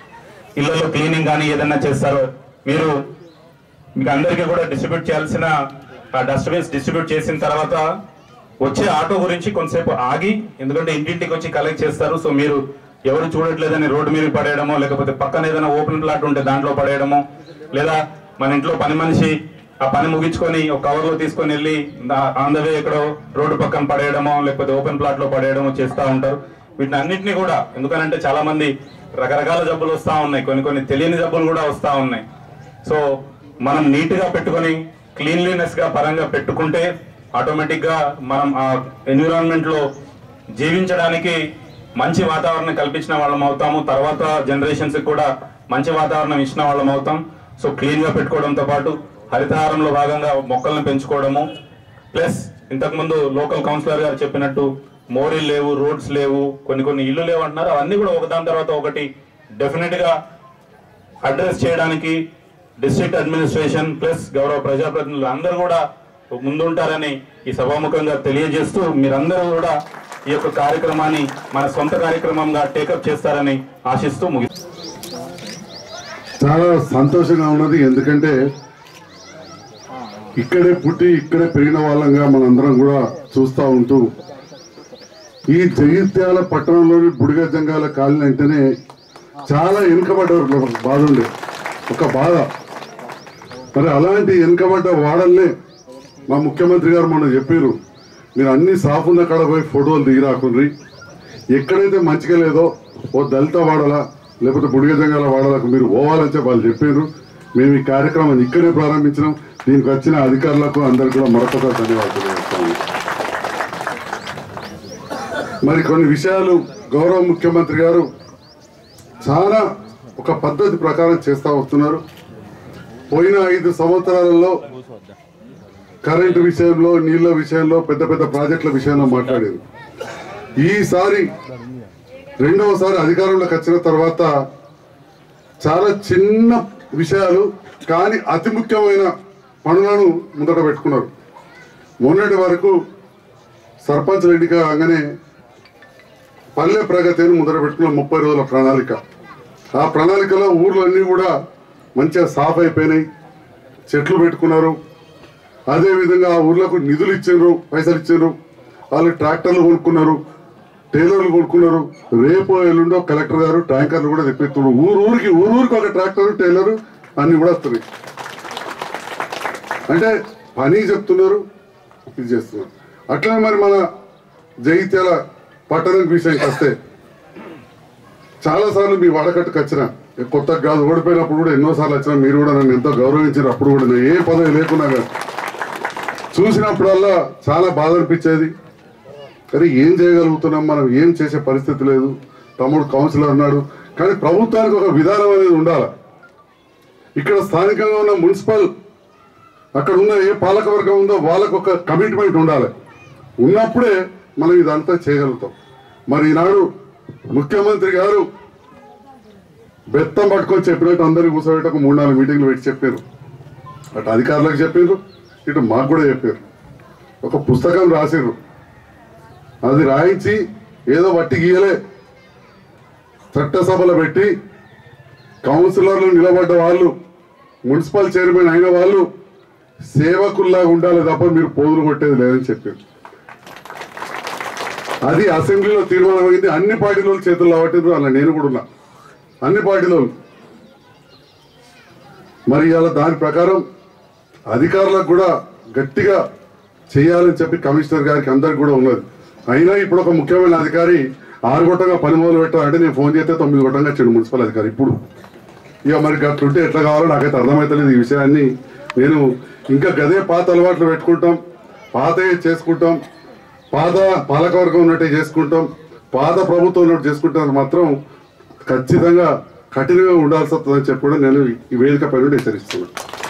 ఇళ్లలో క్లీనింగ్ కానీ ఏదైనా చేస్తారో మీరు మీకు అందరికీ కూడా డిస్ట్రిబ్యూట్ చేయాల్సిన డస్ట్బిన్స్ డిస్ట్రిబ్యూట్ చేసిన తర్వాత వచ్చే ఆటో గురించి కొంతసేపు ఆగి ఎందుకంటే ఇంటింటికి వచ్చి కలెక్ట్ చేస్తారు సో మీరు ఎవరు చూడట్లేదని రోడ్డు మీద పడేయడమో లేకపోతే పక్కన ఏదైనా ఓపెన్ ప్లాట్ ఉంటే దాంట్లో పడేయడమో లేదా మన ఇంట్లో పని మనిషి ఆ పని ముగించుకొని ఒక కవర్ లో తీసుకొని వెళ్ళి ఆన్ ద వే ఎక్కడో రోడ్డు పక్కన పడేయడమో లేకపోతే ఓపెన్ ప్లాట్ లో పడేయడమో చేస్తూ ఉంటారు వీటిని అన్నింటినీ కూడా ఎందుకనంటే చాలా మంది రకరకాల జబ్బులు వస్తూ ఉన్నాయి కొన్ని కొన్ని తెలియని జబ్బులు కూడా వస్తూ ఉన్నాయి సో మనం నీట్ గా పెట్టుకొని క్లీన్లీనెస్ గా పరంగా పెట్టుకుంటే ఆటోమేటిక్ గా మనం ఆ ఎన్విరాన్మెంట్ లో జీవించడానికి మంచి వాతావరణం కల్పించిన వాళ్ళం అవుతాము తర్వాత జనరేషన్స్ కూడా మంచి వాతావరణం ఇచ్చిన వాళ్ళం అవుతాం సో క్లీన్ గా పెట్టుకోవడంతో పాటు హరితహారంలో భాగంగా మొక్కలను పెంచుకోవడము ప్లస్ ఇంతకుముందు లోకల్ కౌన్సిలర్ గారు చెప్పినట్టు మోరీలు లేవు రోడ్స్ లేవు కొన్ని కొన్ని ఇల్లు లేవు అంటున్నారు అవన్నీ కూడా ఒకదాని తర్వాత ఒకటి డెఫినెట్ గా అడ్రస్ చేయడానికి డిస్ట్రిక్ట్ అడ్మినిస్ట్రేషన్ ప్లస్ గౌరవ ప్రజాప్రతినిధులు అందరూ కూడా ముందుంటారని ఈ సభాముఖంగా తెలియజేస్తూ మీరందరూ కూడా ఈ యొక్క కార్యక్రమాన్ని మన సొంత కార్యక్రమంగా టేకప్ చేస్తారని ఆశిస్తూ ముగి చాలా సంతోషంగా ఉన్నది ఎందుకంటే ఇక్కడే పుట్టి ఇక్కడే పెరిగిన వాళ్ళంగా మనందరం కూడా చూస్తూ ఉంటూ ఈ జగిత్యాల పట్టణంలోని బుడిగ జంగాల కాలనీ అంటేనే చాలా వెనుకబడ్డ బాధ ఉండే ఒక బాధ మరి అలాంటి వెనుకబడ్డ వాడల్నే మా ముఖ్యమంత్రి గారు మొన్న చెప్పారు మీరు అన్ని సాఫ్ ఉన్న కాడ పోయి ఫోటోలు దిగి రాకుండ్రి ఎక్కడైతే మంచిగా లేదో ఓ దళిత వాడలా లేకపోతే బుడిగ జంగాల వాడలకు మీరు పోవాలని చెప్పి వాళ్ళు చెప్పారు మేము ఈ కార్యక్రమాన్ని ఇక్కడే ప్రారంభించినాం దీనికి వచ్చిన అధికారులకు అందరికీ కూడా మరొకసారి ధన్యవాదాలు తెలియజేస్తాము మరి కొన్ని విషయాలు గౌరవ ముఖ్యమంత్రి గారు చాలా ఒక పద్ధతి ప్రకారం చేస్తూ వస్తున్నారు పోయిన ఐదు సంవత్సరాలలో కరెంటు విషయంలో నీళ్ళ విషయంలో పెద్ద పెద్ద ప్రాజెక్టుల విషయంలో మాట్లాడారు ఈసారి రెండవసారి అధికారంలోకి వచ్చిన తర్వాత చాలా చిన్న విషయాలు కానీ అతి ముఖ్యమైన పనులను ముందట పెట్టుకున్నారు మొన్నటి వరకు సర్పంచ్ ఎన్నిక కాగానే పల్లె ప్రగతిని ముందర పెట్టుకున్న ముప్పై రోజుల ప్రణాళిక ఆ ప్రణాళికలో ఊర్లన్నీ కూడా మంచిగా సాఫ్ అయిపోయినాయి చెట్లు పెట్టుకున్నారు అదేవిధంగా ఆ ఊర్లకు నిధులు ఇచ్చిండ్రు పైసలు ఇచ్చిండ్రు వాళ్ళు ట్రాక్టర్లు కొనుక్కున్నారు టైలర్లు కొనుక్కున్నారు రేపు ఎల్లుండో కలెక్టర్ గారు ట్యాంకర్లు కూడా తెప్పిస్తున్నారు ఊరు ఊరికి ఊరు ఊరికి ఒక ట్రాక్టర్ టైలర్ అన్ని కూడా వస్తున్నాయి అంటే పని చెప్తున్నారు ఇది చేస్తున్నారు అట్లనే మరి మన జగిత్యాల పట్టణం విషయానికి వస్తే చాలా సార్లు మీ వాడకట్టుకు వచ్చిన కొత్త కాదు ఓడిపోయినప్పుడు కూడా ఎన్నోసార్లు వచ్చినా మీరు కూడా నన్ను ఎంతో గౌరవించారు అప్పుడు కూడా నేను ఏ పదవి లేకున్నా కానీ చూసినప్పుడల్లా చాలా బాధ అనిపించేది కానీ ఏం చేయగలుగుతున్నాం మనం ఏం చేసే పరిస్థితి లేదు తమ్ముడు కౌన్సిలర్ అన్నాడు కానీ ప్రభుత్వానికి ఒక విధానం అనేది ఉండాలి ఇక్కడ స్థానికంగా ఉన్న మున్సిపల్ అక్కడ ఉన్న ఏ పాలకవర్గం ఉందో వాళ్ళకు ఒక కమిట్మెంట్ ఉండాలి ఉన్నప్పుడే మనం ఇదంతా చేయగలుగుతాం మరి ఈనాడు ముఖ్యమంత్రి గారు బెత్తం పట్టుకొని చెప్పినట్టు అందరికీ కూర్చోబెట్టి ఒక మూడు నాలుగు మీటింగ్లు పెట్టి చెప్పారు అటు అధికారులకు చెప్పారు ఇటు మాకు కూడా చెప్పారు ఒక పుస్తకం రాసిర్రు అది రాయించి ఏదో వట్టి గీయలే చట్టసభలో పెట్టి కౌన్సిలర్లు నిలబడ్డ వాళ్ళు మున్సిపల్ చైర్మన్ అయిన వాళ్ళు సేవకుల్లాగా ఉండాలి తప్ప మీరు పోదులు కొట్టేది లేదని చెప్పారు అది అసెంబ్లీలో తీర్మానం అయింది అన్ని పార్టీల వాళ్ళ చేతుల్లో పట్టిండ్రు అలా నేను కూడా ఉన్నా అన్ని పార్టీల వాళ్ళు. మరి అలా దాని ప్రకారం అధికారులకు కూడా గట్టిగా చేయాలని చెప్పి కమిషనర్ గారికి అందరికి కూడా ఉన్నది అయినా ఇప్పుడు ఒక ముఖ్యమైన అధికారి ఆరు గొట్టంగా పని మొదలు పెట్టాలంటే నేను ఫోన్ చేస్తే తొమ్మిది గొట్టంగా వచ్చాడు మున్సిపల్ అధికారి ఇప్పుడు ఇక మరి అట్లుంటే ఎట్లా కావాలో నాకైతే అర్థమవుతలేదు ఈ విషయాన్ని నేను ఇంకా గదే పాత అలవాట్లు పెట్టుకుంటాం పాతయే చేసుకుంటాం పాత పాలకవర్గం ఉన్నట్టే చేసుకుంటాం పాత ప్రభుత్వం ఉన్నట్టు చేసుకుంటాం మాత్రం ఖచ్చితంగా కఠినంగా ఉండాల్సి వస్తుందని చెప్పి కూడా నేను ఈ వేదిక పైన హెచ్చరిస్తున్నాను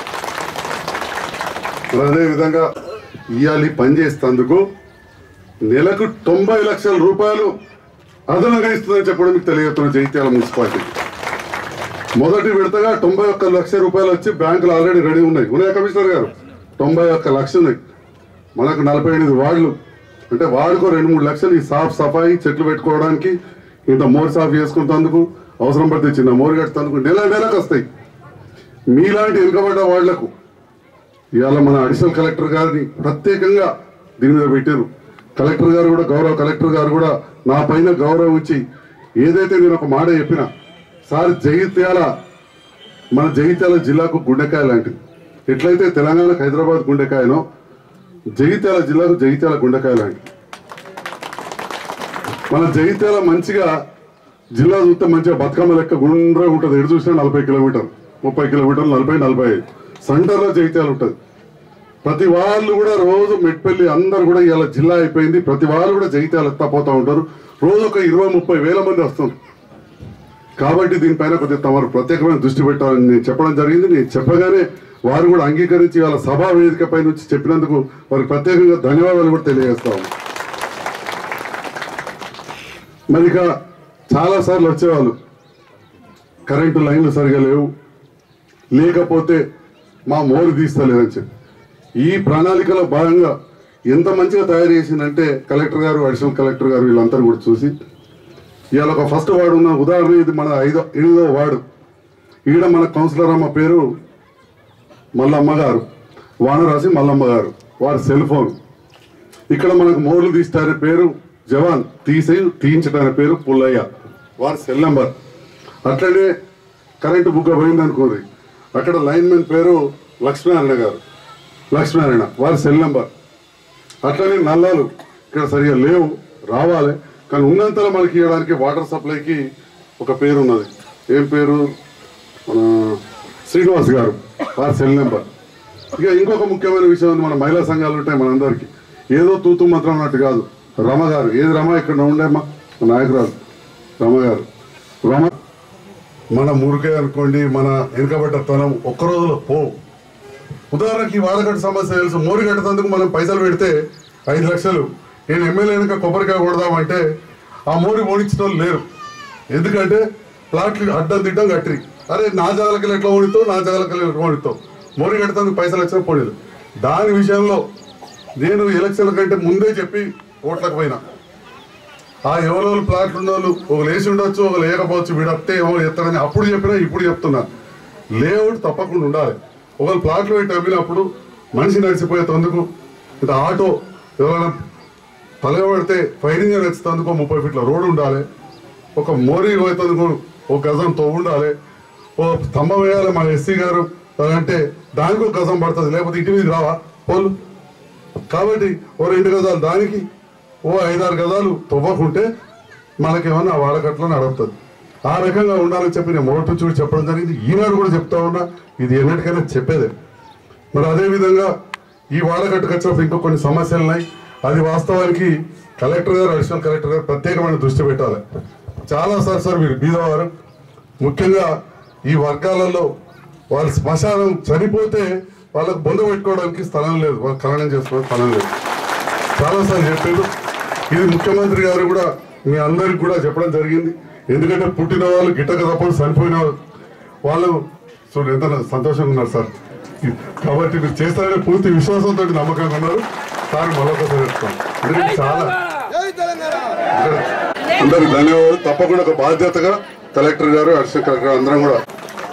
మరి అదే విధంగా ఇవాళ పని చేసేందుకు నెలకు తొంభై లక్షల రూపాయలు అదనంగా ఇస్తుందని చెప్పడం మీకు తెలియజేస్తున్న జైత్యాల మున్సిపాలిటీ మొదటి విడతగా తొంభై ఒక్క లక్ష రూపాయలు వచ్చి బ్యాంకులు ఆల్రెడీ రెడీ ఉన్నాయి ఉన్నాయా కమిషనర్ గారు తొంభై ఒక్క లక్ష ఉన్నాయి మనకు నలభై ఎనిమిది వార్డులు అంటే వార్డుకో రెండు మూడు లక్షలు ఈ సాఫ్ సఫాయి చెట్లు పెట్టుకోవడానికి ఇంత మోర్ సాఫ్ చేసుకుంటందుకు అవసరం పడితే చిన్న మోరు కట్టుతందుకు నెల నెలకు వస్తాయి మీలాంటి వెనుకబడ్డ వాళ్లకు ఇవాళ మన అడిషనల్ కలెక్టర్ గారిని ప్రత్యేకంగా దీని మీద పెట్టారు కలెక్టర్ గారు కూడా గౌరవ కలెక్టర్ గారు కూడా నా పైన గౌరవం ఇచ్చి ఏదైతే నేను ఒక మాట చెప్పిన సార్ జగిత్యాల మన జగిత్యాల జిల్లాకు గుండెకాయ లాంటిది ఎట్లయితే తెలంగాణకు హైదరాబాద్ గుండెకాయనో జగిత్యాల జిల్లాకు జగిత్యాల గుండెకాయ లాంటిది మన జగిత్యాల మంచిగా జిల్లా చూస్తే మంచిగా బతుకమ్మ లెక్క గుండ్రగా ఉంటుంది ఎటు చూసినా నలభై కిలోమీటర్ ముప్పై కిలోమీటర్లు నలభై నలభై ఐదు సెంటర్లో జగిత్యాల ఉంటుంది ప్రతి వాళ్ళు కూడా రోజు మెట్పల్లి అందరు కూడా ఇలా జిల్లా అయిపోయింది ప్రతి వాళ్ళు కూడా జగిత్యాల ఎత్తపోతూ ఉంటారు రోజు ఒక ఇరవై ముప్పై వేల మంది వస్తుంది కాబట్టి దీనిపైన కొద్దిగా తమరు ప్రత్యేకమైన దృష్టి పెట్టాలని నేను చెప్పడం జరిగింది నేను చెప్పగానే వారు కూడా అంగీకరించి వాళ్ళ సభా వేదిక పై నుంచి చెప్పినందుకు వారికి ప్రత్యేకంగా ధన్యవాదాలు కూడా తెలియజేస్తాము మరి ఇక చాలా సార్లు వచ్చేవాళ్ళు కరెంటు లైన్లు సరిగా లేవు లేకపోతే మా మోరు తీస్తలేదని చెప్పి ఈ ప్రణాళికలో భాగంగా ఎంత మంచిగా తయారు చేసిందంటే కలెక్టర్ గారు అడిషనల్ కలెక్టర్ గారు వీళ్ళందరూ కూడా చూసి ఇవాళ ఒక ఫస్ట్ వార్డు ఉన్న ఉదాహరణ ఇది మన ఐదో ఎనిమిదో వార్డు ఈడ మన కౌన్సిలర్ అమ్మ పేరు మల్లమ్మ గారు వానరాసి మల్లమ్మ గారు వారి సెల్ ఫోన్ ఇక్కడ మనకు మోర్లు తీస్తారు పేరు జవాన్ తీసి తీయించడానికి పేరు పుల్లయ్య వారి సెల్ నెంబర్ అట్లనే కరెంటు బుగ్గ పోయింది అనుకోండి అక్కడ లైన్మెన్ పేరు లక్ష్మీనారాయణ గారు లక్ష్మీనారాయణ వారి సెల్ నెంబర్ అట్లనే నల్లాలు ఇక్కడ సరిగా లేవు రావాలి కానీ ఉన్నంతలో మనకి ఇవ్వడానికి వాటర్ సప్లైకి ఒక పేరు ఉన్నది ఏం పేరు మన శ్రీనివాస్ గారు వారి సెల్ నెంబర్ ఇక ఇంకొక ముఖ్యమైన విషయం ఉంది మన మహిళా సంఘాలు ఉంటాయి మనందరికీ ఏదో తూతు మంత్రం అన్నట్టు కాదు రమ గారు ఏది రమ ఇక్కడ ఉండేమ్మా మా నాయకురాలు రమ గారు రమ మన మురికే అనుకోండి మన వెనుకబడ్డ తనం ఒక్క రోజులో పోవు ఉదాహరణకి వాడగట్టు సమస్య తెలుసు మోరు కట్టేందుకు మనం పైసలు పెడితే ఐదు లక్షలు నేను ఎమ్మెల్యే వెనుక కొబ్బరికాయ కొడదామంటే ఆ మోరి ఓడించిన వాళ్ళు లేరు ఎందుకంటే ప్లాట్లు అడ్డం తిడ్డం కట్టిరి అరే నా జాగలకి ఎట్లా ఓడితావు నా జాగలకి ఎట్లా ఓడితావు మోరి కట్టేందుకు పైసలు వచ్చిన పోలేదు దాని విషయంలో నేను ఎలక్షన్ల కంటే ముందే చెప్పి ఓట్లకు పోయినా ఆ ఎవరెవరు ప్లాట్లు ఉన్న వాళ్ళు ఒక లేచి ఉండొచ్చు ఒక లేకపోవచ్చు వీడప్తే ఎవరు ఎత్తారని అప్పుడు చెప్పినా ఇప్పుడు చెప్తున్నా లేఅవుట్ తప్పకుండా ఉండాలి ఒకవేళ ప్లాట్లు పెట్టి అమ్మినప్పుడు మనిషి నడిచిపోయేందుకు ఇంత ఆటో ఎవరైనా తలగబడితే ఫైరింగ్ నచ్చేందుకు ముప్పై ఫీట్ల రోడ్డు ఉండాలి ఒక మోరీ పోయేందుకు ఒక గజం తో ఉండాలి ఓ స్తంభం వేయాలి మా ఎస్సీ గారు అంటే దానికి ఒక గజం పడుతుంది లేకపోతే ఇంటి మీద రావా పోలు కాబట్టి ఓ రెండు గజాలు దానికి ఓ ఐదారు గజాలు తవ్వకుంటే మనకేమన్నా వాడకట్లో నడుపుతుంది ఆ రకంగా ఉండాలని చెప్పి నేను మొదటి చూసి చెప్పడం జరిగింది ఈనాడు కూడా చెప్తా ఉన్నా ఇది ఎన్నటికైనా చెప్పేదే మరి అదే విధంగా ఈ వాడకట్టుకు వచ్చినప్పుడు ఇంకా కొన్ని సమస్యలు ఉన్నాయి అది వాస్తవానికి కలెక్టర్ గారు అడిషనల్ కలెక్టర్ గారు ప్రత్యేకమైన దృష్టి పెట్టాలి చాలా సార్ సార్ మీరు బీదవారు ముఖ్యంగా ఈ వర్గాలలో వాళ్ళ శ్మశానం చనిపోతే వాళ్ళకు బొంద పెట్టుకోవడానికి స్థలం లేదు వాళ్ళు ఖననం చేసుకోవడానికి స్థలం లేదు చాలాసార్లు చెప్పారు ఇది ముఖ్యమంత్రి గారు కూడా మీ అందరికి కూడా చెప్పడం జరిగింది ఎందుకంటే పుట్టిన వాళ్ళు గిట్టక తప్పదు చనిపోయిన వాళ్ళు వాళ్ళు చూడు ఎంత సంతోషంగా ఉన్నారు సార్ కాబట్టి మీరు చేస్తారనే పూర్తి విశ్వాసంతో నమ్మకంగా ఉన్నారు సార్ మరొకసారి చెప్తాను ఎందుకంటే చాలా అందరికి ధన్యవాదాలు తప్పకుండా ఒక బాధ్యతగా కలెక్టర్ గారు అడిషనల్ కలెక్టర్ గారు అందరం కూడా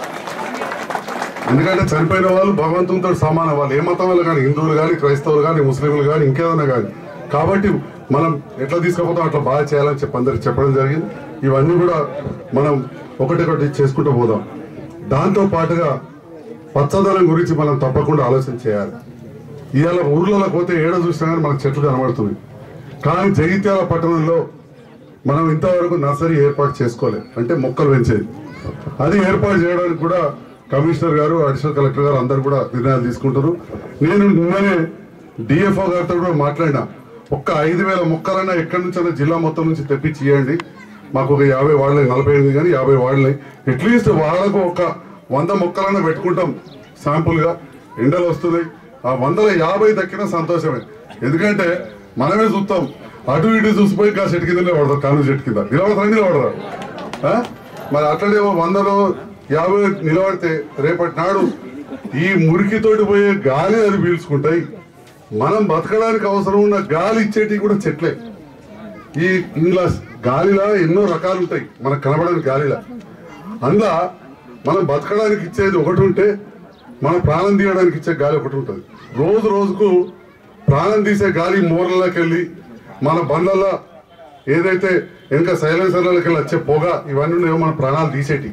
ఎందుకంటే చనిపోయిన వాళ్ళు భగవంతునితో సమానం వాళ్ళు ఏ మతం వాళ్ళు కానీ హిందువులు కానీ క్రైస్తవులు కానీ ముస్లింలు కానీ ఇంకేదైనా కానీ కాబట్టి మనం ఎట్లా తీసుకుపోతాం అట్లా బాగా చేయాలని చెప్పి అందరికి చెప్పడం జరిగింది ఇవన్నీ కూడా మనం ఒకటికొకటి చేసుకుంటూ పోదాం దాంతో పాటుగా పచ్చదనం గురించి మనం తప్పకుండా ఆలోచన చేయాలి ఇవాళ ఊర్లలో పోతే ఏడ చూసినా కానీ మనకు చెట్లు కనబడుతుంది కానీ జగిత్యాల పట్టణంలో మనం ఇంతవరకు నర్సరీ ఏర్పాటు చేసుకోలేదు అంటే మొక్కలు పెంచేది అది ఏర్పాటు చేయడానికి కూడా కమిషనర్ గారు అడిషనల్ కలెక్టర్ గారు అందరు కూడా నిర్ణయాలు తీసుకుంటారు నేను నిన్ననే డిఎఫ్ఓ గారితో కూడా మాట్లాడినా ఒక్క ఐదు వేల మొక్కలైనా ఎక్కడి నుంచైనా జిల్లా మొత్తం నుంచి తెప్పించి ఇవ్వండి మాకు ఒక యాభై వాడలేదు నలభై ఎనిమిది కానీ యాభై వాడలేదు అట్లీస్ట్ వాళ్ళకు ఒక వంద మొక్కలైనా పెట్టుకుంటాం శాంపుల్గా ఎండలు వస్తున్నాయి ఆ వందల యాభై దక్కిన సంతోషమే ఎందుకంటే మనమే చూస్తాం అటు ఇటు చూసిపోయి కా చెట్టు కిందనే పడతారు కాను చెట్టు కింద నిలబడతారు నిలబడరా ఆ? మరి అట్లనే ఓ వందలో యాభై నిలబడితే రేపటి నాడు ఈ మురికితోటి పోయే గాలి అది పీల్చుకుంటాయి మనం బతకడానికి అవసరం ఉన్న గాలి ఇచ్చేటివి కూడా చెట్లే ఈ ఇందులో గాలిలా ఎన్నో రకాలు ఉంటాయి మనకు కనబడని గాలిలా అందులో మనం బతకడానికి ఇచ్చేది ఒకటి ఉంటే మనం ప్రాణం తీయడానికి ఇచ్చే గాలి ఒకటి ఉంటుంది రోజు రోజుకు ప్రాణం తీసే గాలి మూరలోకి వెళ్ళి మన బండ్లలో ఏదైతే ఇంకా సైలెన్సర్లకి వెళ్ళి వచ్చే పొగ ఇవన్నీ ఉన్నాయో మన ప్రాణాలు తీసేటి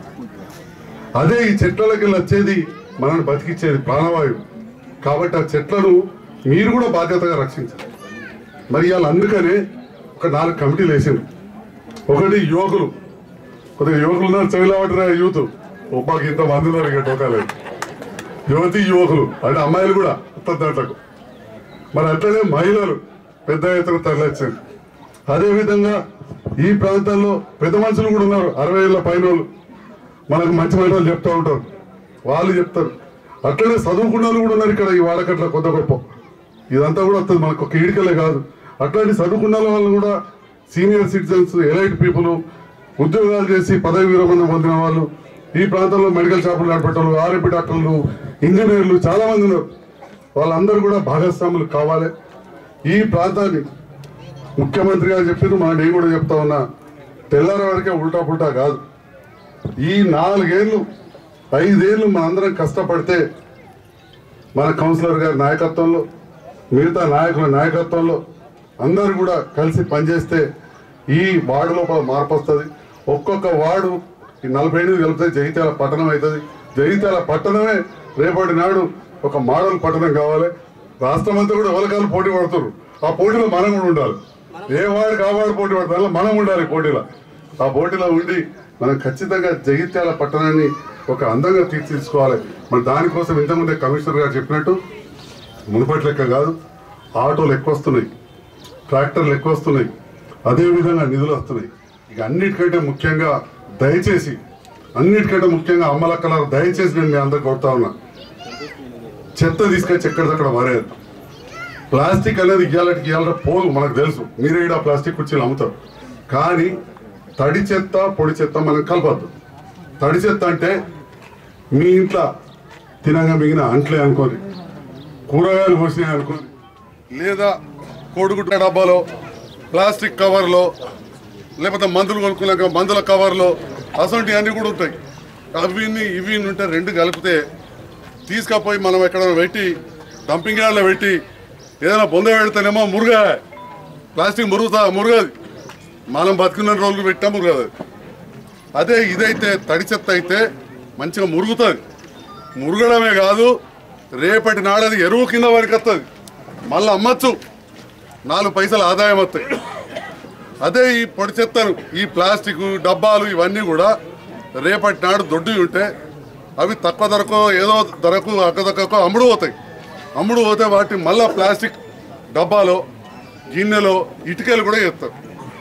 అదే ఈ చెట్లకి వెళ్ళి వచ్చేది మనల్ని బతికిచ్చేది ప్రాణవాయువు కాబట్టి ఆ చెట్లను మీరు కూడా బాధ్యతగా రక్షించాలి మరి వాళ్ళు అందుకనే ఒక నాలుగు కమిటీలు వేసింది ఒకటి యువకులు కొద్దిగా యువకులు ఉన్నారు చైలావటరా యూత్ ఒబ్బాకి ఇంత మంది ఉన్నారు ఇక టోకాలేదు యువతి యువకులు అంటే అమ్మాయిలు కూడా ఉత్తర దాంట్లకు మరి అట్లనే మహిళలు పెద్ద ఎత్తున తరలిచ్చింది అదేవిధంగా ఈ ప్రాంతాల్లో పెద్ద మనుషులు కూడా ఉన్నారు అరవై ఏళ్ళ పైన వాళ్ళు. మనకు మంచి మాటలు చెప్తూ ఉంటారు వాళ్ళు చెప్తారు అట్లనే చదువుకున్న వాళ్ళు కూడా ఉన్నారు ఇక్కడ ఈ వాడకట్ల కొత్త గొప్ప ఇదంతా కూడా వస్తుంది మనకు ఒక ఈడికలే కాదు అట్లాంటి చదువుకున్న వాళ్ళు కూడా సీనియర్ సిటిజన్స్ ఎలైట్ పీపుల్ ఉద్యోగాలు చేసి పదవి విరమణ పొందిన వాళ్ళు ఈ ప్రాంతంలో మెడికల్ షాపులు నడిపేటోళ్ళు ఆర్ఎంపీ డాక్టర్లు ఇంజనీర్లు చాలా మంది ఉన్నారు వాళ్ళందరూ కూడా భాగస్వాములు కావాలి ఈ ప్రాంతాన్ని ముఖ్యమంత్రి గారు చెప్పారు మన నేను కూడా చెప్తా ఉన్నా తెల్లారి వరకే ఉల్టా పుల్టా కాదు ఈ నాలుగేళ్ళు ఐదేళ్ళు మనందరం కష్టపడితే మన కౌన్సిలర్ గారి నాయకత్వంలో మిగతా నాయకుల నాయకత్వంలో అందరూ కూడా కలిసి పనిచేస్తే ఈ వార్డు లోపల మార్పు వస్తుంది ఒక్కొక్క వార్డు ఈ నలభై ఎనిమిది కలిపితే జగిత్యాల పట్టణం అవుతుంది జగిత్యాల పట్టణమే రేపటి నాడు ఒక మోడల్ పట్టణం కావాలి రాష్ట్రం అంతా కూడా ఎవరికాలు పోటీ పడుతున్నారు ఆ పోటీలో మనం కూడా ఉండాలి ఏ వాడికి ఆ వాడు పోటీ పడతారో మనం ఉండాలి పోటీలో ఆ పోటీలో ఉండి మనం ఖచ్చితంగా జగిత్యాల పట్టణాన్ని ఒక అందంగా తీర్చిదిద్దుకోవాలి మరి దానికోసం ఇంతకుముందే కమిషనర్ గారు చెప్పినట్టు మునుపటి లెక్క కాదు ఆటోలు ఎక్కువ వస్తున్నాయి ట్రాక్టర్లు ఎక్కువ వస్తున్నాయి అదేవిధంగా నిధులు వస్తున్నాయి ఇక అన్నిటికంటే ముఖ్యంగా దయచేసి అన్నిటికంటే ముఖ్యంగా అమ్మలక్కల దయచేసి నేను మీ అందరికి కొడతా ఉన్నా చెత్త తీసుకొచ్చి ఎక్కడిదక్కడ మారేది ప్లాస్టిక్ అనేది ఇయ్యాలకి ఇయ్యాల పోదు మనకు తెలుసు మీరే ఈడ ప్లాస్టిక్ కుర్చీలు అమ్ముతారు కానీ తడి చెత్త పొడి చెత్త మనం కలపద్దు తడి చెత్త అంటే మీ ఇంట్లో తినగా మిగిలిన అంట్లే అనుకోని కూరగాయలు పోసినాయి అనుకోని లేదా కోడిగుడ్డ డబ్బాలో ప్లాస్టిక్ కవర్లో లేకపోతే మందులు కొనుక్కున్నాక మందుల కవర్లో అసలు అన్నీ కూడా ఉంటాయి అవి ఇవి ఉంటే రెండు కలిపితే తీసుకపోయి మనం ఎక్కడ పెట్టి డంపింగ్ యార్డ్లో పెట్టి ఏదైనా బొంద పెడితేనేమో మురుగా ప్లాస్టిక్ మురుగుతా మురుగది మనం బతుకున్న రోజులు పెట్టినా మురుగదు అదే ఇదైతే తడి చెత్త అయితే మంచిగా మురుగుతుంది మురుగడమే కాదు రేపటి నాడది ఎరువు కింద వరకు వస్తుంది మళ్ళీ అమ్మచ్చు నాలుగు పైసలు ఆదాయం వస్తాయి అదే ఈ పొడి చెత్తను ఈ ప్లాస్టిక్ డబ్బాలు ఇవన్నీ కూడా రేపటి నాడు దొడ్డి ఉంటే అవి తక్కువ ధరకు ఏదో ధరకు అక్కదక్కకో అమ్ముడు పోతాయి అమ్ముడు పోతే వాటిని మళ్ళా ప్లాస్టిక్ డబ్బాలో గిన్నెలో ఇటుకలు కూడా చేస్తారు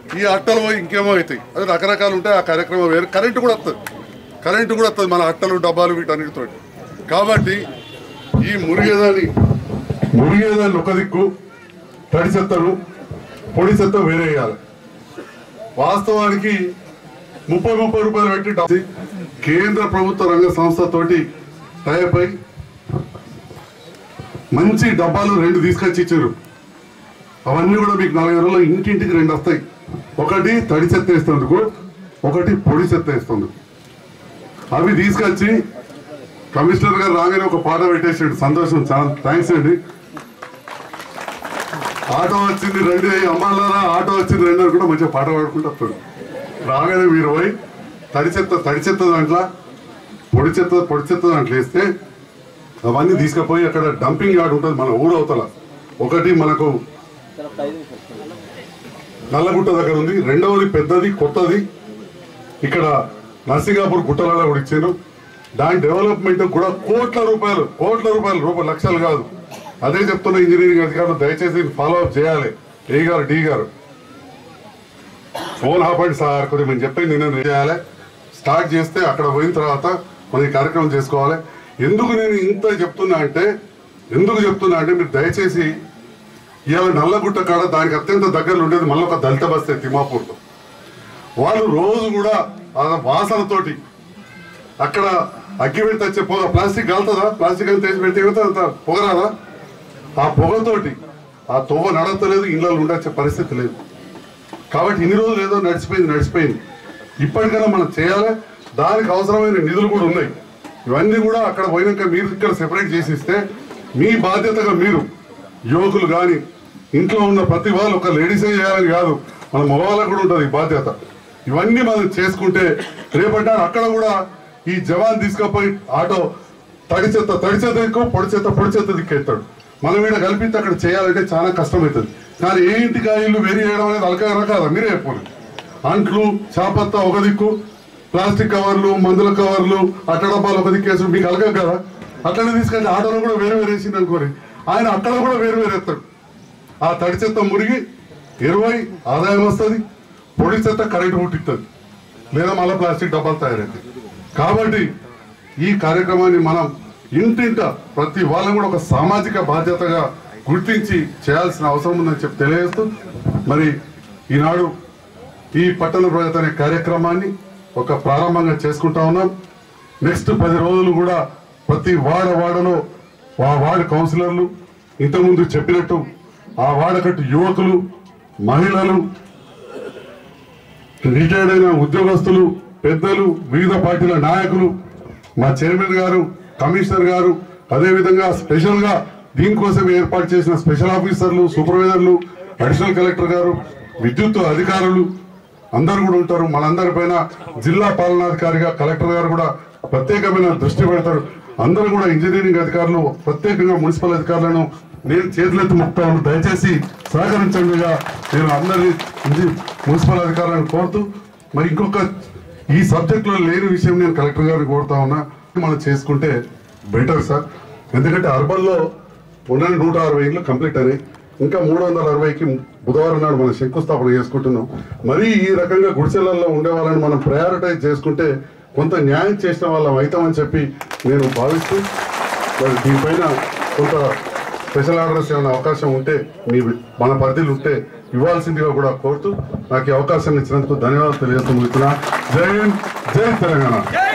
ఈ అట్టలు పోయి ఇంకేమో అవుతాయి అది రకరకాలు ఉంటాయి ఆ కార్యక్రమం వేరు కరెంటు కూడా వస్తుంది కరెంటు కూడా వస్తుంది మన అట్టలు డబ్బాలు వీటన్నిటితో కాబట్టి ఈ మురిగేదాన్ని మురిగేదాన్ని ఒక దిక్కు తడి చెత్తను పొడి చెత్త వేరే వేయాలి వాస్తవానికి ముప్పై ముప్పై రూపాయలు పెట్టి డబ్బు కేంద్ర ప్రభుత్వ రంగ సంస్థతోటి టైప్ అయి మంచి డబ్బాలు రెండు తీసుకొచ్చి ఇచ్చారు అవన్నీ కూడా మీకు నాలుగైదు రోజుల్లో ఇంటింటికి రెండు వస్తాయి ఒకటి తడి చెత్త వేస్తుందుకు ఒకటి పొడి చెత్త వేస్తుంది అవి తీసుకొచ్చి కమిషనర్ గారు రాగానే ఒక పాట పెట్టేసాడు సంతోషం చాలా థ్యాంక్స్ అండి ఆటో వచ్చింది రండి అమ్మాలారా ఆటో వచ్చింది రండి అని కూడా మంచిగా పాట పాడుకుంటూ వస్తాడు రాగానే మీరు పోయి తడి చెత్త తడి చెత్త దాంట్లో పొడి చెత్త పొడి చెత్త దాంట్లో వేస్తే అవన్నీ తీసుకుపోయి అక్కడ డంపింగ్ యార్డ్ ఉంటుంది మన ఊరు అవతల ఒకటి మనకు నల్లగుట్ట దగ్గర ఉంది రెండవది పెద్దది కొత్తది ఇక్కడ నర్సింగాపూర్ గుట్టలలో కూడా ఇచ్చారు దాని డెవలప్మెంట్ కూడా కోట్ల రూపాయలు కోట్ల రూపాయలు రూపాయలు లక్షలు కాదు అదే చెప్తున్న ఇంజనీరింగ్ అధికారులు దయచేసి ఫాలో అప్ చేయాలి ఏ గారు డి గారు ఫోన్ ఆపండి సార్ కొద్దిగా మేము చెప్పేది నేను చేయాలి స్టార్ట్ చేస్తే అక్కడ పోయిన తర్వాత మనం ఈ కార్యక్రమం చేసుకోవాలి ఎందుకు నేను ఇంత చెప్తున్నా అంటే ఎందుకు చెప్తున్నా అంటే మీరు దయచేసి ఇవాళ నల్లగుట్ట కాడ దానికి అత్యంత దగ్గరలో ఉండేది మళ్ళీ ఒక దళిత బస్తే తిమాపూర్లో వాళ్ళు రోజు కూడా ఆ వాసనతోటి అక్కడ అగ్గి పెడితే వచ్చే పొగ ప్లాస్టిక్ కాలుతుందా ప్లాస్టిక్ అని తెచ్చి పెడితే ఏమవుతుంది అంత పొగ రాదా ఆ పొగతోటి ఆ తొవ్వ నడతలేదు ఇళ్ళలో ఉండొచ్చే పరిస్థితి లేదు కాబట్టి ఇన్ని రోజులు ఏదో నడిచిపోయింది నడిచిపోయింది ఇప్పటికైనా మనం చేయాలి దానికి అవసరమైన నిధులు కూడా ఉన్నాయి ఇవన్నీ కూడా అక్కడ పోయినాక మీరు ఇక్కడ సెపరేట్ చేసి ఇస్తే మీ బాధ్యతగా మీరు యువకులు కానీ ఇంట్లో ఉన్న ప్రతి వాళ్ళు ఒక లేడీసే చేయాలని కాదు మన మగవాళ్ళకు కూడా ఉంటుంది ఈ బాధ్యత ఇవన్నీ మనం చేసుకుంటే రేపటి అక్కడ కూడా ఈ జవాన్ తీసుకుపోయి ఆటో తడి చెత్త తడి చెత్త దిక్కు పొడి చెత్త పొడి చెత్త దిక్కెత్తాడు మనం ఈడ కలిపితే అక్కడ చేయాలంటే చాలా కష్టమవుతుంది కానీ ఏ ఇంటికి ఆ ఇల్లు వేరు చేయడం అనేది అలక రకాదా మీరే చెప్పండి అంట్లు చాపత్త ఒక దిక్కు ప్లాస్టిక్ కవర్లు మందుల కవర్లు అట్ట డబ్బాలు ఒక దిక్కేసి మీకు అలగం కదా అట్లనే తీసుకెళ్ళి ఆటోలో కూడా వేరే వేరే వేసింది అనుకోని ఆయన అక్కడ కూడా వేరు వేరు ఎత్తాడు ఆ తడి చెత్త మురిగి ఇరవై ఆదాయం వస్తుంది పొడి చెత్త కరెంటు పుట్టిస్తుంది లేదా మళ్ళీ ప్లాస్టిక్ డబ్బాలు తయారవుతాయి కాబట్టి ఈ కార్యక్రమాన్ని మనం ఇంటింట ప్రతి వాళ్ళని కూడా ఒక సామాజిక బాధ్యతగా గుర్తించి చేయాల్సిన అవసరం ఉందని చెప్పి తెలియజేస్తూ మరి ఈనాడు ఈ పట్టణ ప్రగతి అనే కార్యక్రమాన్ని ఒక ప్రారంభంగా చేసుకుంటా ఉన్నాం నెక్స్ట్ పది రోజులు కూడా ప్రతి వాడ వాడలో ఆ వార్డు కౌన్సిలర్లు ఇంతకుముందు చెప్పినట్టు ఆ వాడకట్టు యువకులు మహిళలు రిటైర్డ్ అయిన ఉద్యోగస్తులు పెద్దలు వివిధ పార్టీల నాయకులు మా చైర్మన్ గారు కమిషనర్ గారు అదేవిధంగా స్పెషల్ గా దీనికోసం ఏర్పాటు చేసిన స్పెషల్ ఆఫీసర్లు సూపర్వైజర్లు అడిషనల్ కలెక్టర్ గారు విద్యుత్ అధికారులు అందరూ కూడా ఉంటారు మనందరి పైన జిల్లా పాలనాధికారిగా కలెక్టర్ గారు కూడా ప్రత్యేకమైన దృష్టి పెడతారు అందరూ కూడా ఇంజనీరింగ్ అధికారులు ప్రత్యేకంగా మున్సిపల్ అధికారులను నేను చేతులెత్తి ముక్తాను దయచేసి సహకరించండిగా నేను అందరి ఇంజి- మున్సిపల్ అధికారులను కోరుతూ మరి ఇంకొక ఈ సబ్జెక్ట్ లో లేని విషయం నేను కలెక్టర్ గారిని కోరుతా ఉన్నా మనం చేసుకుంటే బెటర్ సార్ ఎందుకంటే అర్బన్ లో ఉన్న నూట అరవై ఇండ్లు కంప్లీట్ అయినాయి ఇంకా మూడు వందల అరవైకి బుధవారం నాడు మనం శంకుస్థాపన చేసుకుంటున్నాం మరీ ఈ రకంగా గుడిసెలలో ఉండే వాళ్ళని మనం ప్రయారిటైజ్ చేసుకుంటే కొంత న్యాయం చేసిన వాళ్ళం అవుతామని చెప్పి నేను భావిస్తూ మరి దీనిపైన కొంత స్పెషల్ ఆర్డర్స్ ఏమైనా అవకాశం ఉంటే మీ మన పరిధిలో ఉంటే ఇవ్వాల్సిందిగా కూడా కోరుతూ నాకు ఈ అవకాశం ఇచ్చినందుకు ధన్యవాదాలు తెలియజేస్తూ ముగిస్తున్నా జై హింద్ జై తెలంగాణ